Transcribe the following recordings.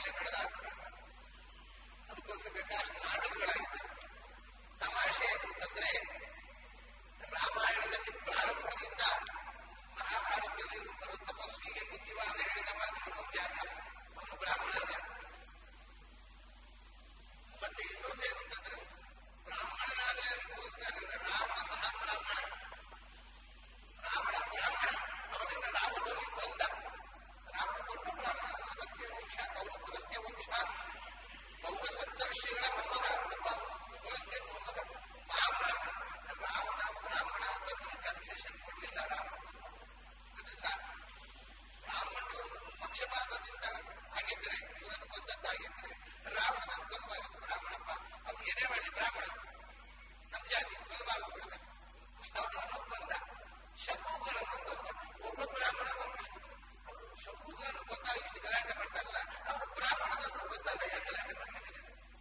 ಮೇಲೆ ನಡೆದ ಅದಕ್ಕೋಸ್ಕರ ಬೇಕಾದಷ್ಟು ನಾಟಕಗಳಾಗಿದ್ದಾವೆ ತಮಾಷೆ ಏನು ಅಂತಂದ್ರೆ ರಾಮಾಯಣದಲ್ಲಿ ಪ್ರಾರಂಭದಿಂದ ಮಹಾಭಾರತದಲ್ಲಿ ಒಬ್ಬರು ತಪಸ್ವಿಗೆ ಬುದ್ಧಿವಾದ ಹೇಳಿದ ಮಾತನ್ನು ವ್ಯಾಸ ಅವನು ಬ್ರಾಹ್ಮಣನೇ ಮತ್ತೆ ಇನ್ನೊಂದೇನು ಅಂತಂದ್ರೆ ಬ್ರಾಹ್ಮಣನಾದ್ರೆ ಅದಕ್ಕೋಸ್ಕರ ರಾವಣ ಮಹಾಬ್ರಾಹ್ಮಣ ರಾವಣ ಬ್ರಾಹ್ಮಣ ಅವನಿಂದ ರಾವಣ ಹೋಗಿ ಕೊಂದ ರಾವಣ ದೊಡ್ಡ ಬ್ರಾಹ್ಮಣ ಅಗಸ್ತ್ಯ ವಂಶ ಪೌರ ಪುಲಸ್ತ್ಯ ವಂಶ ಪೌರ ಸಪ್ತರ್ಷಿಗಳ ಮೊಮ್ಮಗ ಒಬ್ಬ ಪುಲಸ್ತ್ಯ ಮೊಮ್ಮಗ ಮಹಾಬ್ರಾಹ್ಮಣ ರಾವಣ ಬ್ರಾಹ್ಮಣ ಅಂತ ಕನ್ಸೆಷನ್ ಕೊಡಲಿಲ್ಲ ರಾಮ ಅದರಿಂದ ಬ್ರಾಹ್ಮಣರು ಪಕ್ಷಪಾತದಿಂದ ಆಗಿದ್ರೆ ಇವರನ್ನು ಕೊಂದದ್ದಾಗಿದ್ರೆ ರಾವಣನನ್ನು ಕೊಲ್ಲಬಾರದು ಬ್ರಾಹ್ಮಣಪ್ಪ ಅವ್ನು ಏನೇ ಮಾಡಲಿ ಬ್ರಾಹ್ಮಣ ನಮ್ಮ ಜಾತಿ ಕೊಲ್ಲಬಾರದು ಬಿಡಬೇಕು ಅವನನ್ನು ಕೊಂದ ಶಂಭುಗರನ್ನು ಕೊಂದ ಒಬ್ಬ ಬ್ರಾಹ್ಮಣ ಒಬ್ಬ ಶೂದ್ರ ಅವನು ಶಂಭುಗರನ್ನು ಕೊಂದಾಗ ಇಷ್ಟು ಗಲಾಟೆ ಮಾಡ್ತಾರಲ್ಲ ಅವನು ಬ್ರಾಹ್ಮಣನನ್ನು ಕೊಂದಲ್ಲ ಯಾಕೆ ಗಲಾಟೆ ಮಾಡ್ತಾನೆ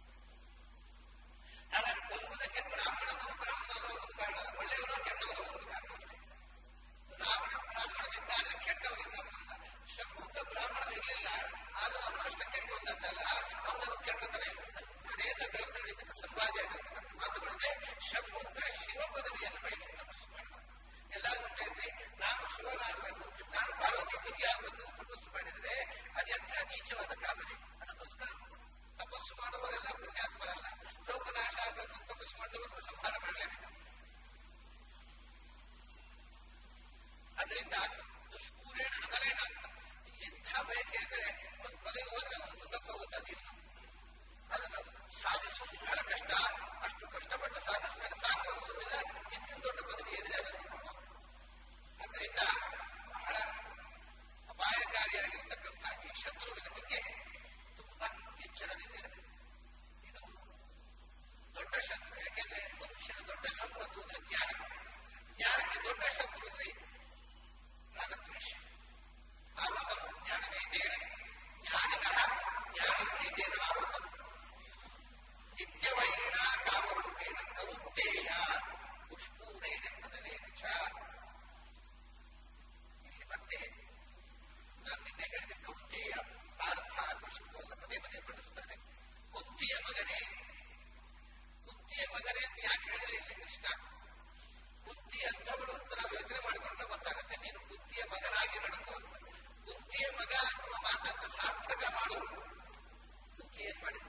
ಹಾಗಾಗಿ ಕೊಲ್ಲುವುದಕ್ಕೆ ಬ್ರಾಹ್ಮಣನೋ ಬ್ರಾಹ್ಮಣನೋ ಅನ್ನೋದು ಕಾರಣ ಅಲ್ಲ ಒಳ್ಳೆಯವನೋ ಕೆಟ್ಟವನೋ ಅನ್ನೋದು ಕಾರಣ ಅಷ್ಟೇ ರಾವಣ ಬ್ರಾಹ್ಮಣದಿಂದ ಆದ್ರೆ ಕೆಟ್ಟವನಿಂದ ಕೊಂದ ಶಂಭುಕ ಬ್ರಾಹ್ಮಣನಿರಲಿಲ್ಲ ಆದ್ರೂ ಅವನು ಅಷ್ಟಕ್ಕೆ ಕೊಂದದ್ದಲ್ಲ ಅವನನ್ನು ಕೆಟ್ಟತನ ಅನೇಕ ಗ್ರಂಥಗಳು ಇದಕ್ಕೆ ಸಂವಾದ ಆಗಿರ್ತಕ್ಕಂಥ ಮಾತುಗಳಿದೆ ಶಂಭುಕ ಶಿವ ಪದವಿಯನ್ನು ಬಯಸಿ ತಪಸ್ಸು ಮಾಡಿದ ಎಲ್ಲ ಉಂಟೇನ್ರಿ ನಾನು ಶಿವನಾಗಬೇಕು ನಾನು ಪಾರ್ವತಿ ಪತಿ ಆಗಬೇಕು ತಪಸ್ಸು ಮಾಡಿದ್ರೆ ಅದೆಂಥ ನೀಚವಾದ ಕಾಮನೆ ಅದಕ್ಕೋಸ್ಕರ ತಪಸ್ಸು ಮಾಡುವವರೆಲ್ಲ ಪುಣ್ಯಾತ್ಮರಲ್ಲ ಲೋಕನಾಶ ಆಗಬೇಕು ಅಂತ ತಪಸ್ಸು ಮಾಡಿದವರನ್ನು ಸಂಹಾರ ಮಾಡಲೇಬೇಕು ಅದರಿಂದ ದುಷ್ಪೂರೇಣ ಅಗಲೇನ ಅಂತ ಎಂಥ ಬಯಕೆ ಅಂದರೆ ಒಂದು ಪದವಿ ಹೋದ್ರೆ ಒಂದು ಮುಂದಕ್ಕೆ ಹೋಗುತ್ತೆ ಅದಿನ್ನು ಅದನ್ನು ಸಾಧಿಸುವುದು ಬಹಳ ಕಷ್ಟ ಅಷ್ಟು ಕಷ್ಟಪಟ್ಟು ಸಾಧಿಸಿದರೆ ಸಾಕು ಅನಿಸುವುದಿಲ್ಲ ಇಂತಿನ ದೊಡ್ಡ ಪದವಿ ಏನಿದೆ ಅದನ್ನು ಅದರಿಂದ ಬಹಳ ಅಪಾಯಕಾರಿಯಾಗಿರ್ತಕ್ಕಂಥ ಈ ಶತ್ರುವಿನ ಬಗ್ಗೆ ತುಂಬಾ ಎಚ್ಚರದಿಂದಿರಬೇಕು ಇದು ದೊಡ್ಡ ಶತ್ರು ಯಾಕೆಂದ್ರೆ ಮನುಷ್ಯನ ದೊಡ್ಡ ಸಂಪತ್ತು ಅಂದ್ರೆ ಜ್ಞಾನ ಜ್ಞಾನಕ್ಕೆ ದೊಡ್ಡ ಶತ್ರು ಅಂದ್ರೆ ರಾಗದ್ವೇಷ ಆವೃತಂ ಜ್ಞಾನವೇದೇನ ಜ್ಞಾನಿನಃ ಜ್ಞಾನವೇದೇನ ಆವೃತಂ ನಿತ್ಯವೈರಿಣ ಕಾಮರೂಪೇಣ ಕೌಂತೇಯ ಪುಷ್ಪೂರೇಣ ಪದನೇನ ಚ ಇಲ್ಲಿ ಮತ್ತೆ ನಾನು ನಿನ್ನೆ ಹೇಳಿದೆ ಕೌಂತೇಯ ಪಾರ್ಥ ಪುಷ್ಪವನ್ನು ಪದೇ ಪದೇ ಪಡಿಸ್ತಾನೆ ಕುಂತಿಯ ಮಗನೇ ಕುಂತಿಯ ಮಗನೇ ಅಂತ ಯಾಕೆ ಹೇಳಿದೆ ಇಲ್ಲಿ ಕೃಷ್ಣ ಕುಂತಿ ಅಂಥವಳು ಅಂತ ನಾವು ಯೋಚನೆ ಮಾಡಿಕೊಂಡ್ರೆ ಗೊತ್ತಾಗುತ್ತೆ ನೀನು ಕುಂತಿಯ ಮಗನಾಗಿ ನಡ್ಕೋ ಅಂತ ಕುಂತಿಯ ಮಗ ಅನ್ನುವ ಮಾತನ್ನು ಸಾರ್ಥಕ ಮಾಡು ಕುಂತಿ ಏನ್ ಮಾಡಿದ್ರು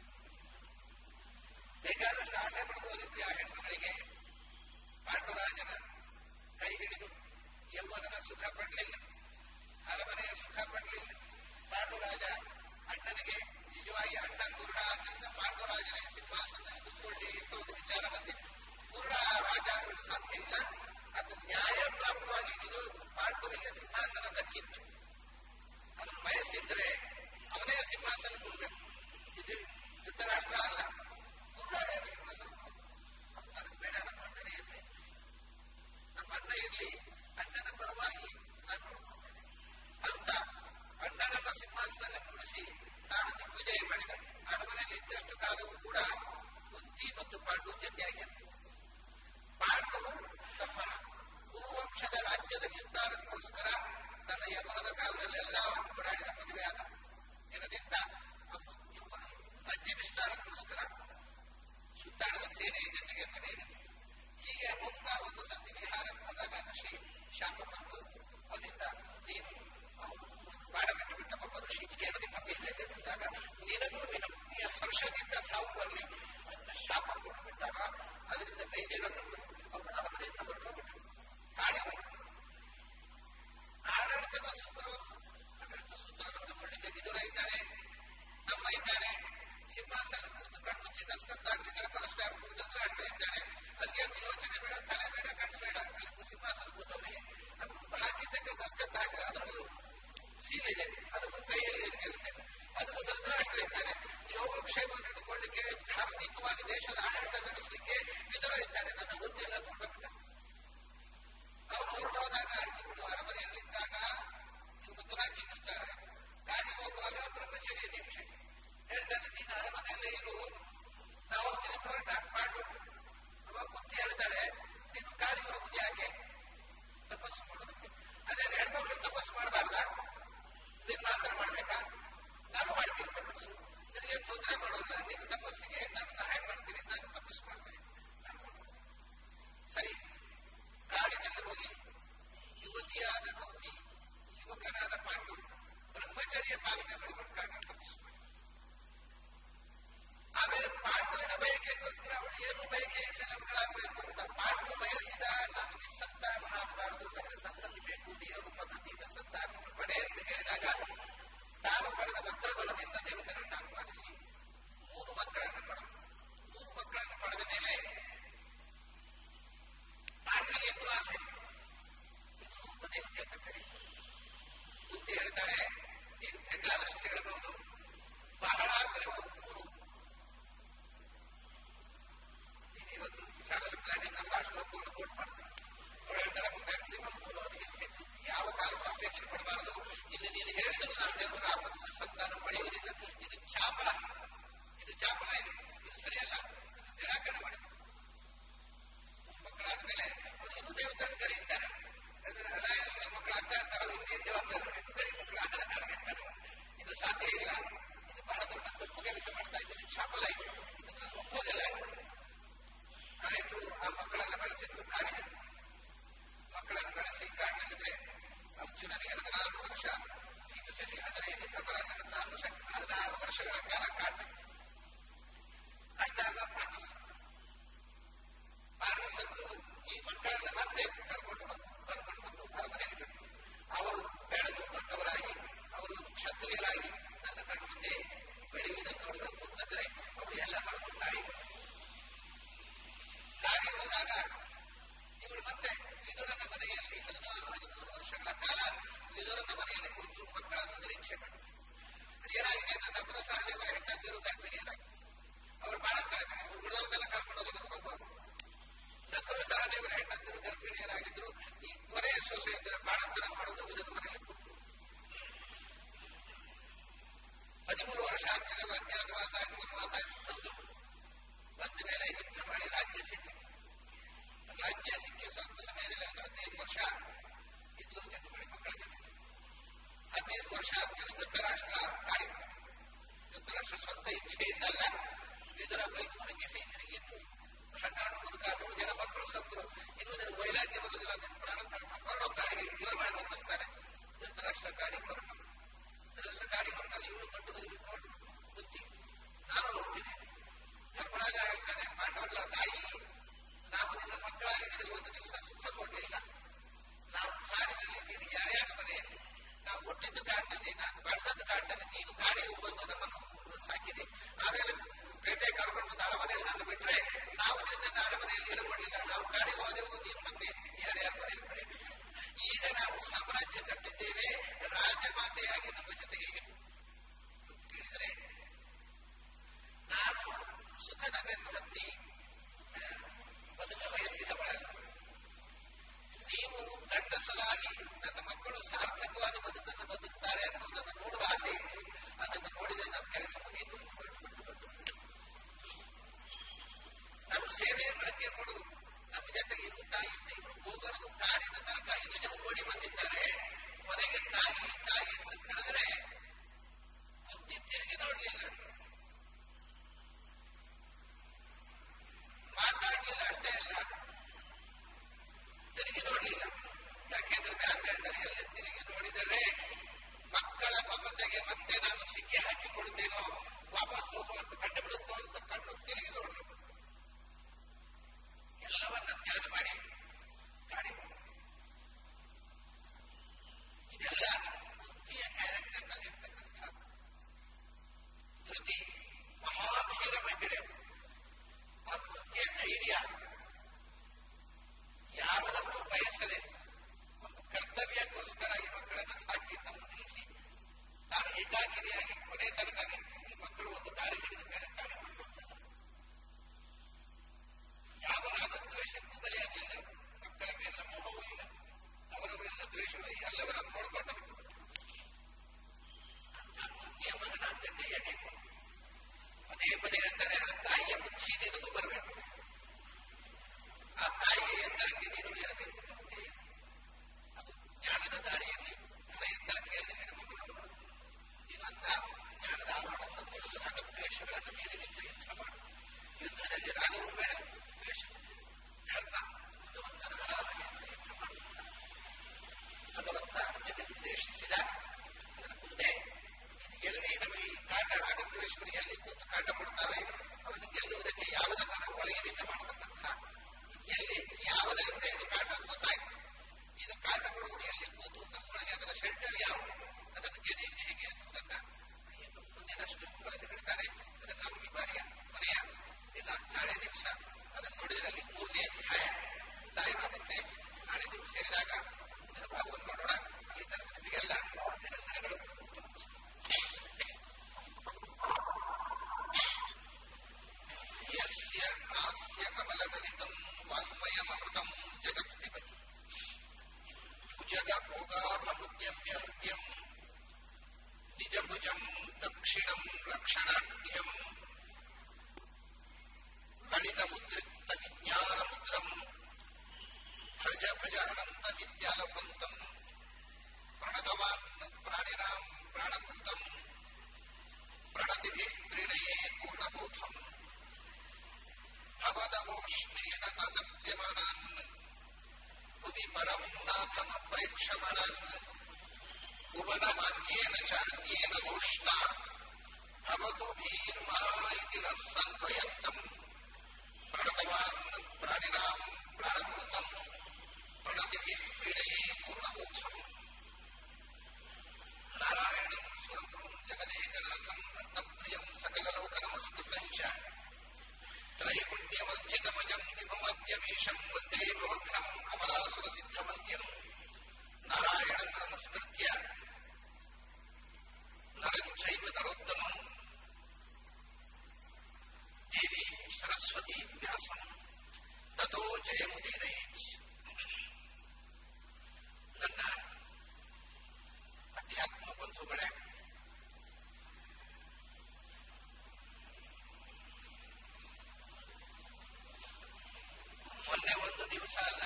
ಬೇಕಾದಷ್ಟು ಆಸೆ ಪಡ್ಬೋದಿತ್ತು ಆ ಹೆಣ್ಣುಗಳಿಗೆ ಪಾಂಡುರಾಜನ ಕೈ ಹಿಡಿದು ಯೌವನದ ಸುಖ ಪಡಲಿಲ್ಲ ಅರಮನೆಯ ಸುಖ ಪಡಲಿಲ್ಲ ಪಾಂಡುರಾಜ ಅಣ್ಣನಿಗೆ ನಿಜವಾಗಿ ಅಣ್ಣ ಕುರುಡ ಆದ್ರಿಂದ ಪಾಂಡುರಾಜನ ಸಿಂಹಾಸನದಲ್ಲಿ ಕೂತ್ಕೊಳ್ಳಿ ಅಂತ ಒಂದು ವಿಚಾರ ಬಂದಿತ್ತು ಕುರುಡ ರಾಜ ಆಗಲು ಸಾಧ್ಯ ಇಲ್ಲ ಅದು ನ್ಯಾಯ ಪ್ರಾಪ್ತವಾಗಿ ಇದು ಪಾಂಡುವಿಗೆ ಸಿಂಹಾಸನ ದಕ್ಕಿತ್ತು ಅವನು ಬಯಸಿದ್ರೆ ಅವನೇ ಸಿಂಹಾಸನ ಕೊಡಬೇಕು ಇದು ಸಿದ್ಧರಾಷ್ಟ್ರ ಅಲ್ಲ ಕುರುಡ ಸಿಂಹಾಸನ ನನಗೆ ಬೇಡ ನಮ್ಮ ಅಣ್ಣನೇ ಇರಲಿ ನಮ್ಮ ಅಣ್ಣ ಇರಲಿ ಅಣ್ಣನ ಪರವಾಗಿ ನಾನು ನೋಡ್ಕೊಳ್ತೇನೆ ಅಂತ ಅಣ್ಣನನ್ನ ಸಿಂಹಾಸನದಲ್ಲಿ ಕುಡಿಸಿ ತಾನು ದಿಗ್ವಿಜಯ ಮಾಡಿದ ಅರಮನೆಯಲ್ಲಿ ಇದ್ದಷ್ಟು ಕಾಲವೂ ಕೂಡ ಕುಂತಿ ಮತ್ತು ಪಾಂಡು ಜೊತೆಯಾಗಿತ್ತು ಪಾಂಡು ತಮ್ಮ ಕುರುವಂಶದ ರಾಜ್ಯದ ವಿಸ್ತಾರಕ್ಕೋಸ್ಕರ ತನ್ನ ಯೌವನದ ಕಾಲದಲ್ಲೆಲ್ಲ ಓಡಾಡಿದ ಮದುವೆಯಾದ ದಿನದಿಂದ ಅವನು ಯೌವನ ರಾಜ್ಯ ವಿಸ್ತಾರಕ್ಕೋಸ್ಕರ ಸುತ್ತಾಡಿದ ಸೇನೆಯ ಜೊತೆಗೆ ಮನೆಯಲ್ಲಿ ಹೀಗೆ ಹೋಗ್ತಾ ಒಂದು ಸರ್ತಿ ವಿಹಾರಕ್ಕೆ ಹೋದಾಗ ಋಷಿ ಶಾಪ ಬಂತು ಅಲ್ಲಿಂದ ನೀನು ಅವನು ಒಂದು ಬಾಡ ಬಿಟ್ಟು ಬಿಟ್ಟಪ್ಪ ಋಷಿ ಕೇವಲಿ ಮತ್ತಿಲ್ಲದೆ ಬಂದಾಗ ನಿನಗೂ ನಿನ್ನ ಪುಣ್ಯ ಸ್ಪರ್ಶದಿಂದ ಸಾವು ಬರಲಿ ಅಂತ ಶಾಪ ಕೊಟ್ಟುಬಿಟ್ಟಾಗ ಅದರಿಂದ ಬೇಜಾರನ್ನು ಅವನು ಅರಮನೆಯಿಂದ ಹೊರಟೋಗ್ಬಿಟ್ಟು ಕಾಡಿ ಹೋಗಿ ಆಡಳಿತದ ಸೂತ್ರವನ್ನು ಆಡಳಿತ ಸೂತ್ರವನ್ನು ಕೊಳ್ಳಿಕ್ಕೆ ವಿದುರ ಇದ್ದಾರೆ ತಮ್ಮ ಇದ್ದಾರೆ ಸಿಂಹಾಸನ ಕೂತು ಕಣ್ಮುಚ್ಚಿ ದಸ್ಕತ್ತಾಗ್ಲಿಕ್ಕೆ ಪರಸ್ಪರ ಧೃತರಾಷ್ಟ್ರ ಇದ್ದಾರೆ ಅದಕ್ಕೆ ಒಂದು ಯೋಚನೆ ಬೇಡ ತಲೆ ಬೇಡ ಕಣ್ಣು ಬೇಡ ಅಲ್ಲಿ ಸಿಂಹಾಸನ ಕೂತವರಿಗೆ ಅದು ಹಾಕಿದ್ದಕ್ಕೆ ದಸ್ಕತ್ ಹಾಕಿದ್ರೆ ಅದರಲ್ಲೂ ಸೀಲ್ ಇದೆ ಅದಕ್ಕೂ ಕೈಯಲ್ಲಿ ಏನು ಕೆಲಸ ಇಲ್ಲ ಅದಕ್ಕೂ ಧೃತರಾಷ್ಟ್ರ ಇದ್ದಾರೆ ಯೋಗಕ್ಷೇಮವನ್ನು ಇಟ್ಟುಕೊಳ್ಳಿಕ್ಕೆ ಧಾರ್ಮಿಕವಾಗಿ ದೇಶದ ಆಡಳಿತ ನಡೆಸಲಿಕ್ಕೆ ವಿದುರ ಇದ್ದಾರೆ ನನ್ನ ಹುದ್ದೆಲ್ಲ ಹೊರಟೋಗ್ಬಿಟ್ಟ ಅವನು ಹೊರಟೋದಾಗ ಇವಳು ಅರಮನೆಯಲ್ಲಿದ್ದಾಗ ಇವನು ದುರಾಕಿಗಿಸ್ತಾರೆ ಗಾಡಿ ಹೋಗುವಾಗ ಬ್ರಹ್ಮಚರ್ಯ ದೀಕ್ಷೆ ಹೇಳ್ತಾನೆ ನೀನು ಅರಮನೆಯಲ್ಲೇ ಇರು ನಾವು ತಿರುಗಿ ಹೊರಟ ಮಾಡು ಅವಾಗ ಕುಂತಿ ಹೇಳ್ತಾಳೆ ನೀನು ಗಾಡಿಗೆ ಹೋಗುದು ಯಾಕೆ ತಪಸ್ಸು ಮಾಡೋದಕ್ಕೆ ಅದೇ ಹೆಣ್ಮಕ್ಳು ತಪಸ್ಸು ಮಾಡಬಾರ್ದ ಇದನ್ನ ಮಾತ್ರ ಮಾಡ್ಬೇಕಾ ನಾನು ಮಾಡ್ತೀನಿ ತಪಸ್ಸು ಕೆಲಸ ಮಾಡ್ತಾ ಇದ್ದೇನೆ ಚಾಪಲ ಇದೆ ಇದನ್ನ ಒಪ್ಪೋದಿಲ್ಲ ಆಯ್ತು ಆ ಮಕ್ಕಳನ್ನ ಬೆಳೆಸಿದ್ರು ಕಾಡಿದೆ ಮಕ್ಕಳನ್ನು ಬೆಳೆಸಿ ಕಾಡಿನಲ್ಲಿದ್ರೆ ಅರ್ಜುನನಿಗೆ ಹದಿನಾಲ್ಕು ವರ್ಷ ಭೀಮಸೇನಿಗೆ ಹದಿನೈದು ಪ್ರಬಲನಿಗೆ ಹದಿನಾರು ವರ್ಷ ಹದಿನಾರು ವರ್ಷಗಳ ಕಾಲ ಕಾಡ್ಬೇಕು ಅಷ್ಟಾಗ ಪಾಂಡಸತ್ತು ಪಾಂಡಸತ್ತು ಈ ಮಕ್ಕಳನ್ನ ಮತ್ತೆ ಕರ್ಕೊಂಡು ಬಂದು ಕರ್ಕೊಂಡು ಬಂದು ಅರಮನೆಯಲ್ಲಿ ಬಿಟ್ಟು ಅವರು ಬೆಳೆದು ದೊಡ್ಡವರಾಗಿ ಅವರು ಒಂದು ಕ್ಷತ್ರಿಯರಾಗಿ ನನ್ನ ಕಣ್ಣು ಮುಂದೆ ಬೆಳೆಯುವುದನ್ನು ನೋಡಬೇಕು ಅಂತಂದ್ರೆ ಅವರು ಎಲ್ಲ ಮಾಡ್ಕೊಂಡು ಗಾಡಿ ಗಾಡಿ ಹೋದಾಗ ಇವಳು ಮತ್ತೆ ವಿದುರನ ಮನೆಯಲ್ಲಿ ಹದಿನಾರು ಹದಿಮೂರು ವರ್ಷಗಳ ಕಾಲ ವಿದುರನ ಮನೆಯಲ್ಲಿ ಕುಳಿತು ಮಕ್ಕಳನ್ನು ನಿರೀಕ್ಷೆ ಮಾಡಿ ಏನಾಗಿದೆ ನನ್ನ ನಕುಲ ಸಹದೇವರ ಹೆಂಡತಿಯರು ಗರ್ಭಿಣಿಯರಾಗಿ ಅವರು ಬಾಳಂತಾರೆ ಉಳಿದವ್ರನ್ನೆಲ್ಲ ಕರ್ಕೊಂಡು ಹೋಗಿ ಹೋಗುವಾಗ ನಕುಲ ಸಹದೇವರ ಹೆಂಡತಿಯರು ಗರ್ಭಿಣಿಯರಾಗಿದ್ರು ಈ ಕೊನೆಯ ಸೊಸೆ ಇದ್ದರೆ ಬಾಳಂತರ ಮಾಡೋದು ವಿದುರನ ಮನೆಯಲ್ಲಿ ಕೂತು ಹದಿಮೂರು ವರ್ಷ ಆದ್ಮೇಲೆ ಅಜ್ಞಾತವಾಸ ಆಗಿ ವನವಾಸ ಆಗಿ ಬಂದರು ಬಂದ ಮೇಲೆ ಯುದ್ಧ ಮಾಡಿ ರಾಜ್ಯ ಸಿಕ್ಕಿತು ರಾಜ್ಯ ಸಿಕ್ಕಿ ಸ್ವಲ್ಪ ಸಮಯದಲ್ಲಿ ಒಂದು ಹದಿನೈದು ವರ್ಷ ಇದ್ದು ಗಂಡು ಮಳೆ ಮಕ್ಕಳ ಜೊತೆ ಹದಿನೈದು ವರ್ಷ ಆದ್ಮೇಲೆ ಧೃತರಾಷ್ಟ್ರ ಗಾಡಿ ಧೃತರಾಷ್ಟ್ರ ಸ್ವಂತ ಇಚ್ಛೆಯಿಂದಲ್ಲ ಇದರ ಬೈದು ಹಣಕಿಸಿ ನಿನಗೆ ಇನ್ನು ಹನ್ನೆರಡು ಮುದುಕ ನೂರು ಜನ ಮಕ್ಕಳು ಸತ್ತರು ಇನ್ನು ನಿನಗೆ ವೈರಾಗ್ಯ ಬರೋದಿಲ್ಲ ಅಂತ ಪ್ರಾಣ ಹೊರಡೋ ಗಾಡಿಗೆ ಜೋರು ಮಾಡಿ ಬಂದಿಸ್ತಾರೆ ಧೃತರಾಷ್ಟ್ರ ಗಾಡಿ ಹೊರಟು ಧೃತರಾಷ್ಟ್ರ ಗಾಡಿ ಹೊರಟ ಇವಳು ಗಂಡು ಇವ್ರು ನೋಡು ಬುದ್ಧಿ ನಾನು ಹೋಗ್ತೀನಿ ಧರ್ಮರಾಜ ಹೇಳ್ತಾನೆ ಪಾಂಡವರ ತಾಯಿ ನಾವು ನಿನ್ನ ಮಕ್ಕಳಾಗಿ ಒಂದು ದಿವಸ ಸುಖ ಕೊಡಲಿಲ್ಲ ನಾವು ಕಾಡಿನಲ್ಲಿ ನೀನು ಯಾರ್ಯಾರ ಮನೆಯಲ್ಲಿ ನಾವು ಹುಟ್ಟಿದ್ದು ಕಾಡಿನಲ್ಲಿ ನಾನು ಬೆಳೆದದ್ದು ಕಾಡಿನಲ್ಲಿ ನೀನು ಗಾಡಿಗೆ ಬಂದು ನಮ್ಮನ್ನು ಸಾಕಿದೆ ಆಮೇಲೆ ಪೇಟೆ ಕರ್ಕೊಂಡು ಬಂದು ಅರಮನೆಯಲ್ಲಿ ನಾನು ಬಿಟ್ರೆ ನಾವು ನಿನ್ನ ಅರಮನೆಯಲ್ಲಿ ಇರಬಡಲಿಲ್ಲ ನಾವು ಗಾಡಿಗೆ ಹೋದೆವು ನೀನು ಮತ್ತೆ ಯಾರ್ಯಾರ ಮನೆಯಲ್ಲಿ ಪಡೆಯಬೇಕು ಈಗ ನಾವು ಸಾಮ್ರಾಜ್ಯ ಕಟ್ಟಿದ್ದೇವೆ ರಾಜಮಾತೆಯಾಗಿ ನಮ್ಮ ಜೊತೆಗೆ ಇರು ಕೇಳಿದರೆ ನಾನು ಸುಖದ ಬೆನ್ನು ಹತ್ತಿ ಬದುಕ ಬಯಸಿದವಳಲ್ಲ ನೀವು ಗಂಡಸಲಾಗಿ ನನ್ನ ಮಕ್ಕಳು ಸಾರ್ಥಕವಾದ ಬದುಕನ್ನು ಬದುಕ್ತಾರೆ ಅನ್ನೋದನ್ನು ನೋಡುವ ಆಸೆ ಇತ್ತು ಅದನ್ನು ನೋಡಿದರೆ ನನ್ನ ಕೆಲಸ ಮುಗಿಯಿತು ನಮ್ಮ ಸೇವೆಯ ಭಾಗ್ಯ ಕೊಡು ನಮ್ಮ ಜೊತೆಗೆ ಇವು ತಾಯಿ ಅಂತ ಇವರು ಹೋಗಲು ಕಾಡಿನ ತನಕ ಇದು ಜನ ಓಡಿ ಬಂದಿದ್ದಾರೆ ಮನೆಗೆ ತಾಯಿ ತಾಯಿ ಅಂತ ಕರೆದರೆ ಬುದ್ಧಿ ತಿರುಗಿ ನೋಡ್ಲಿಲ್ಲ ಮಾತಾಡ್ಲಿಲ್ಲ ಅಷ್ಟೇ ಅಲ್ಲ ತಿರುಗಿ ನೋಡ್ಲಿಲ್ಲ ಯಾಕೆಂದ್ರೆ ವ್ಯಾಸ ಹೇಳ್ತಾರೆ ಎಲ್ಲಿ ತಿರುಗಿ ನೋಡಿದರೆ ಮಕ್ಕಳ ಮಮತೆಗೆ ಮತ್ತೆ ನಾನು ಸಿಕ್ಕಿ ಹಾಕಿ ಕೊಡ್ತೇನೋ ವಾಪಸ್ ಹೋಗುವಂತ ಕಂಡು ಬಿಡುತ್ತೋ ಅಂತ ಕಣ್ಣು ತಿರುಗಿ ನೋಡ್ಲಿ ಎಲ್ಲವನ್ನ ತ್ಯಾಗ ಮಾಡಿ ಗಾಡಿ ಇದೆಲ್ಲ ಬುದ್ಧಿಯ ಕ್ಯಾರೆಕ್ಟರ್ ನಲ್ಲಿ ಇರ್ತಕ್ಕಂಥ ಧೃತಿ ಮಹಾಧೀರ ಮಹಿಳೆ ಆ ಬುದ್ಧಿಯ ಧೈರ್ಯ ಯಾವುದನ್ನು ಬಯಸದೆ ಒಂದು ಕರ್ತವ್ಯಕ್ಕೋಸ್ಕರ ಈ ಮಕ್ಕಳನ್ನು ಸಾಕಿ ತಂದು ನಿಲ್ಲಿಸಿ ತಾನು ಏಕಾಕಿರಿಯಾಗಿ ಕೊನೆ ತನಕ ನಿಂತು ಈ ಮಕ್ಕಳು ಒಂದು ದಾರಿ ಹಿಡಿದ ಮೇಲೆ ತಾನೇ ಹೊರಟು ಯಾವ ರಾಗದ್ವೇಷಕ್ಕೂ ಬಲಿಯಾಗಲಿಲ್ಲ ಮಕ್ಕಳ ಮೇಲಿನ ಮೋಹವೂ ಇಲ್ಲ ಅವರ ಮೇಲಿನ ದ್ವೇಷವೂ ಎಲ್ಲವರ ನೋಡಿಕೊಂಡು ಬುದ್ಧಿಯ ಮಗನಾಗತ್ತೆ ಏನೇ ಪದೇ ಪದೇ ಹೇಳ್ತಾರೆ ಆ ತಾಯಿಯ ಬುದ್ಧಿ ನಿನಗೂ ಬರಬೇಕು ಆ ತಾಯಿಯ ಎತ್ತರಕ್ಕೆ ನೀನು ಇರಬೇಕು ಮತ್ತೆ ಅದು ಜ್ಞಾನದ ದಾರಿಯಲ್ಲಿ ಅವರ ಎತ್ತರಕ್ಕೆ ಇರಲಿ ಹೆಣ್ಣುಮಕ್ಕಳು ನೀನು ಅಂತ ಜ್ಞಾನದ ಆವರಣವನ್ನು ತೊಳೆದು ರಾಗದ್ವೇಷಗಳನ್ನು ಮೀರಿ ನಿಂತು ಯುದ್ಧ ಮಾಡು ಯುದ್ಧದಲ್ಲಿ ರಾಗವೂ ಬೇಡ ದ್ವೇಷವು ಧರ್ಮ ಭಗವಂತನ ಆರಾಧನೆ ಅಂತ ಯುದ್ಧ ಮಾಡು ಭಗವಂತ ಅರ್ಜುನ ಉದ್ದೇಶಿಸಿದ ಅದರ ಮುಂದೆ ಇದು ಎಲ್ಲಿ ನಮಗೆ ಈ ಕಾಟ ರಾಗದ್ವೇಷಗಳು ಎಲ್ಲಿ ಕೂತು ಕಾಟ ಪಡ್ತಾರೆ ಅವನು ಗೆಲ್ಲುವುದಕ್ಕೆ ಯಾವುದನ್ನು ನಾವು ಒಳಗಿನಿಂದ ಮಾಡತಕ್ಕಂಥ ಎಲ್ಲಿ ಯಾವುದರಿಂದ ಇದು ಕಾಟ ಅಂತ ಗೊತ್ತಾಯ್ತು ಇದು ಕಾಟ ಕೊಡುವುದು ಎಲ್ಲಿ ಕೂತು ನಮ್ಮೊಳಗೆ ಅದರ ಶೆಲ್ಟರ್ ಯಾವುದು ಅದನ್ನು ಗೆದೆಯುವುದು ಹೇಗೆ ಅನ್ನುವುದನ್ನ ಇನ್ನು ಮುಂದಿನ ಶ್ಲೋಕಗಳಲ್ಲಿ ಹೇಳ್ತಾರೆ ಅದನ್ನು ನಾವು ಈ ಬಾರಿಯ ಕೊನೆಯ ಇಲ್ಲ ನಾಳೆ ದಿವಸ ಅದನ್ನು ನೋಡಿದ್ರಲ್ಲಿ ಮೂರನೇ ಅಧ್ಯಾಯ ಮುಕ್ತಾಯವಾಗುತ್ತೆ ನಾಳೆ ದಿವಸ ಸೇರಿದಾಗ ಮುಂದಿನ ಭಾಗವನ್ನು ನೋಡೋಣ ಅಲ್ಲಿ ತನಕ ನಿಮಗೆಲ್ಲ ಅಭಿನಂದನೆಗಳು ಯಸ್ಯ ಹಾಸ್ಯ ಕಮಲಗಲಿತಂ ವಾಗ್ಮಯಮೃತಂ ಜಗತ್ಪಿಬತಿ ಭುಜಗ ಭೋಗಾಭುದ್ಯಮ್ಯ ಹೃದ್ಯಂ ನಿಜಭುಜಂ ದಕ್ಷಿಣಂ ಲಕ್ಷಣಾಢ್ಯಂ ಗಣಿತ ಮುದ್ರಿಕ್ತ ವಿಜ್ಞಾನ ಮುದ್ರಂ ಭಜ ಭಜ ಅನಂತ ನಿತ್ಯಾಲಪಂತಂ ಪ್ರಣತವಾನ್ ಪ್ರಾಣಿನಾಂ ಪ್ರಾಣಭೂತಂ ಪ್ರಣತಿಭಿಃ ಪ್ರೀಣಯೇ ಪೂರ್ಣಬೋಧಂ ಭವದಮೋಷ್ಣೇನ ತದಪ್ಯಮಾನಾನ್ ಕುವಿ ಪರಂ ನಾಥಮಪ್ರೇಕ್ಷಮಾಣಾನ್ ಭುವನಮಾನ್ಯೇನ ಚ ಅನ್ಯೇನ ಘೋಷ್ಣ ಭವತು ಭೀರ್ಮಾ ಇತಿ ನ ಸಂತ್ವಯಂತಂ ಪ್ರಣತವಾನ್ ಪ್ರಾಣಿನಾಂ ಪ್ರಾಣಭೂತಂ ಪ್ರಣತಿಭಿಃ ಪ್ರೀಣಯೇ ಪೂರ್ಣಬೋಧಂ ನಾರಾಯಣಂ ಸುರಗುರುಂ ಜಗದೇಕನಾಥಂ ಭಕ್ತಪ್ರಿಯಂ ಸಕಲಲೋಕನಮಸ್ಕೃತಂ ಚ ತ್ರೈಗುಣ್ಯವರ್ಜಿತಮಜಂ ವಿಭುಮದ್ಯಮೀಶಂ ವಂದೇ ಭವಘ್ನಂ ಅಮರಾಸುರಸಿದ್ಧವಂದ್ಯಂ ನಾರಾಯಣಂ ನಮಸ್ಕೃತ್ಯ ನರಂ ಚೈವ ನರೋತ್ತಮಂ ದೇವೀಂ ಸರಸ್ವತೀಂ ವ್ಯಾಸಂ ತಥೋ ಜಯಮುದೀರಯೇತ್ ನನ್ನ ಅಧ್ಯಾತ್ಮ ಬಂಧುಗಳೇ ಮೊನ್ನೆ ಒಂದು ದಿವಸ ಅಲ್ಲ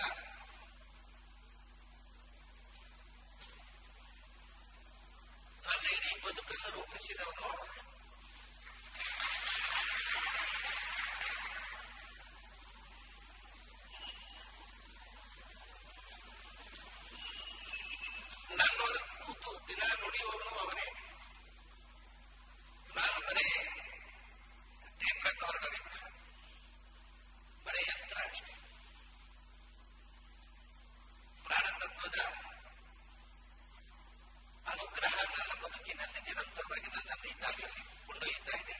ನನ್ನ ಇಡೀ ಬದುಕನ್ನು ರೂಪಿಸಿದವನು ನನ್ನೊಳಗೆ ಕೂತು ದಿನ ನುಡಿಯುವವನು ಅವನೇ ನಾನು ಬರೇ ಟೇಪ್ ರೆಕಾರ್ಡರ್ ಇದ್ದ ಬರೇ ಯಂತ್ರ ಅಷ್ಟೇ ಪ್ರಾಣತತ್ವದ ಅನುಗ್ರಹ ನನ್ನ ಬದುಕಿನಲ್ಲಿ ನಿರಂತರವಾಗಿ ನನ್ನನ್ನು ಇದ್ದಾಗಲಿ ಕೊಂಡೊಯ್ಯುತ್ತಾ ಇದೆ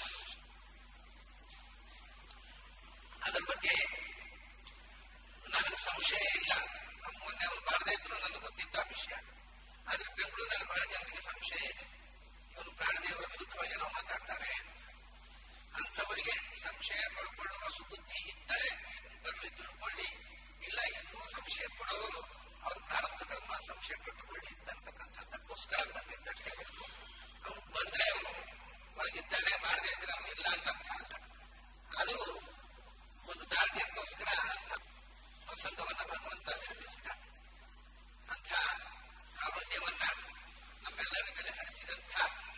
ಅದರ ಬಗ್ಗೆ ನನಗೆ ಸಂಶಯ ಇಲ್ಲ ಮೊನ್ನೆ ಅವ್ರು ಮಾಡದೇ ಇದ್ರು ನನಗೆ ಗೊತ್ತಿದ್ದ ವಿಷಯ ಆದ್ರೆ ಬೆಂಗಳೂರಿನಲ್ಲಿ ಬಹಳ ಜನರಿಗೆ ಸಂಶಯ ಇದೆ ಇವರು ಪ್ರಾಣದೇವರ ವಿರುದ್ಧವಾಗಿ ನಾವು ಮಾತಾಡ್ತಾರೆ ಅಂಥವರಿಗೆ ಸಂಶಯ ಪಡ್ಕೊಳ್ಳುವ ಸುಬುದ್ಧಿ ಇದ್ದರೆ ಬರಲಿ ತಿಳ್ಕೊಳ್ಳಿ ಇಲ್ಲ ಇನ್ನೂ ಸಂಶಯ ಪಡೋರು ಅವ್ರ ಪ್ರಾರಂಭ ಕರ್ಮ ಸಂಶಯ ಪಟ್ಟುಕೊಳ್ಳಿ ಅಂತಕ್ಕಂಥದ್ದಕ್ಕೋಸ್ಕರ ಬಂದಿದ್ದಷ್ಟೇ ಹೊರತು ಅವನು ಬಂದ್ರೆ ಅವನು ಒಳಗಿದ್ದಾನೆ ಮಾಡದೇ ಇದ್ರೆ ಅವನು ಇಲ್ಲ ಅಂತ ಅರ್ಥ ಅಲ್ಲ ಆದರೂ ಒಂದು ದಾರ್ಢ್ಯಕ್ಕೋಸ್ಕರ ಅಂತ ಪ್ರಸಂಗವನ್ನ ಭಗವಂತ ನಿರ್ಮಿಸಿದ ಅಂಥ ಕಾರುಣ್ಯವನ್ನ ನಮ್ಮೆಲ್ಲರ ಮೇಲೆ ಹರಿಸಿದಂಥ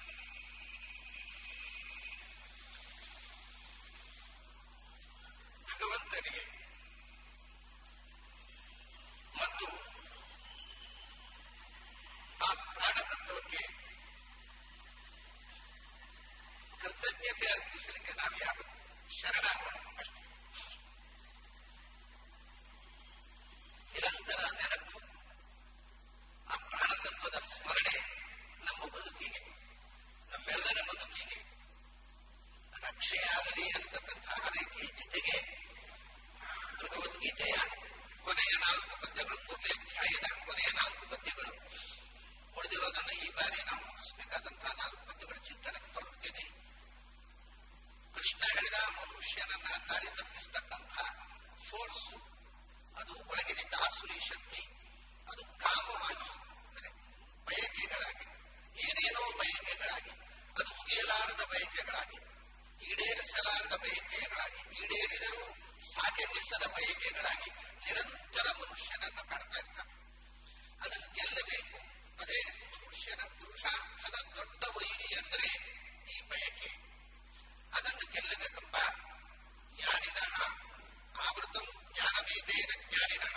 ಭಗವಂತನಿಗೆ ಮತ್ತು ಆ ಪ್ರಾಣತತ್ವಕ್ಕೆ ಕೃತಜ್ಞತೆ ಅರ್ಪಿಸಲಿಕ್ಕೆ ನಾವು ಯಾರು ಶರಣಾಗೋಣ ಅಷ್ಟೇ ನಿರಂತರ ನೆನಪು ಆ ಪ್ರಾಣತತ್ವದ ಸ್ಮರಣೆ ನಮ್ಮ ಬದುಕಿಗೆ ನಮ್ಮೆಲ್ಲರ ಬದುಕಿಗೆ ರಕ್ಷೆಯಾಗಲಿ ಅನ್ನತಕ್ಕಂಥ ಹರಕೆ ಜೊತೆಗೆ ಭಗವದ್ಗೀತೆಯ ಕೊನೆಯ ನಾಲ್ಕು ಪದ್ಯಗಳು ಮೂರನೇ ಅಧ್ಯಾಯದ ಕೊನೆಯ ನಾಲ್ಕು ಪದ್ಯಗಳು ಉಳಿದಿರೋದನ್ನು ಈ ಬಾರಿ ನಾವು ಮುಗಿಸಬೇಕಾದಂತಹ ನಾಲ್ಕು ಪದ್ಯಗಳ ಚಿಂತನೆಗೆ ತೊಡಗುತ್ತೇನೆ ಕೃಷ್ಣ ಹೇಳಿದ ಮನುಷ್ಯನನ್ನ ದಾರಿ ತಪ್ಪಿಸ್ತಕ್ಕಂಥ ಫೋರ್ಸು ಅದು ಒಳಗಿನಿಂದ ಆಸುರಿ ಶಕ್ತಿ ಅದು ಕಾಮವಾಗಿ ಅಂದರೆ ಬಯಕೆಗಳಾಗಿ ಏನೇನೋ ಬಯಕೆಗಳಾಗಿ ಅದು ಮುಗಿಯಲಾರದ ಬಯಕೆಗಳಾಗಿ ಈಡೇರಿಸಲಾಗದ ಬಯಕೆಗಳಾಗಿ ಈಡೇರಿದರೂ ಸಾಕೆನ್ನಿಸದ ಬಯಕೆಗಳಾಗಿ ನಿರಂತರ ಮನುಷ್ಯನನ್ನು ಕಾಡ್ತಾ ಇರ್ತಾನೆ ಅದನ್ನು ಗೆಲ್ಲಬೇಕು ಅದೇ ಮನುಷ್ಯನ ಪುರುಷಾರ್ಥದ ದೊಡ್ಡ ವೈರಿ ಅಂದ್ರೆ ಈ ಬಯಕೆ ಅದನ್ನು ಗೆಲ್ಲಬೇಕೆಂಬ ಜ್ಞಾನಿನಃ ಆವೃತಂ ಜ್ಞಾನವೇದೇನ ಜ್ಞಾನಿನಃ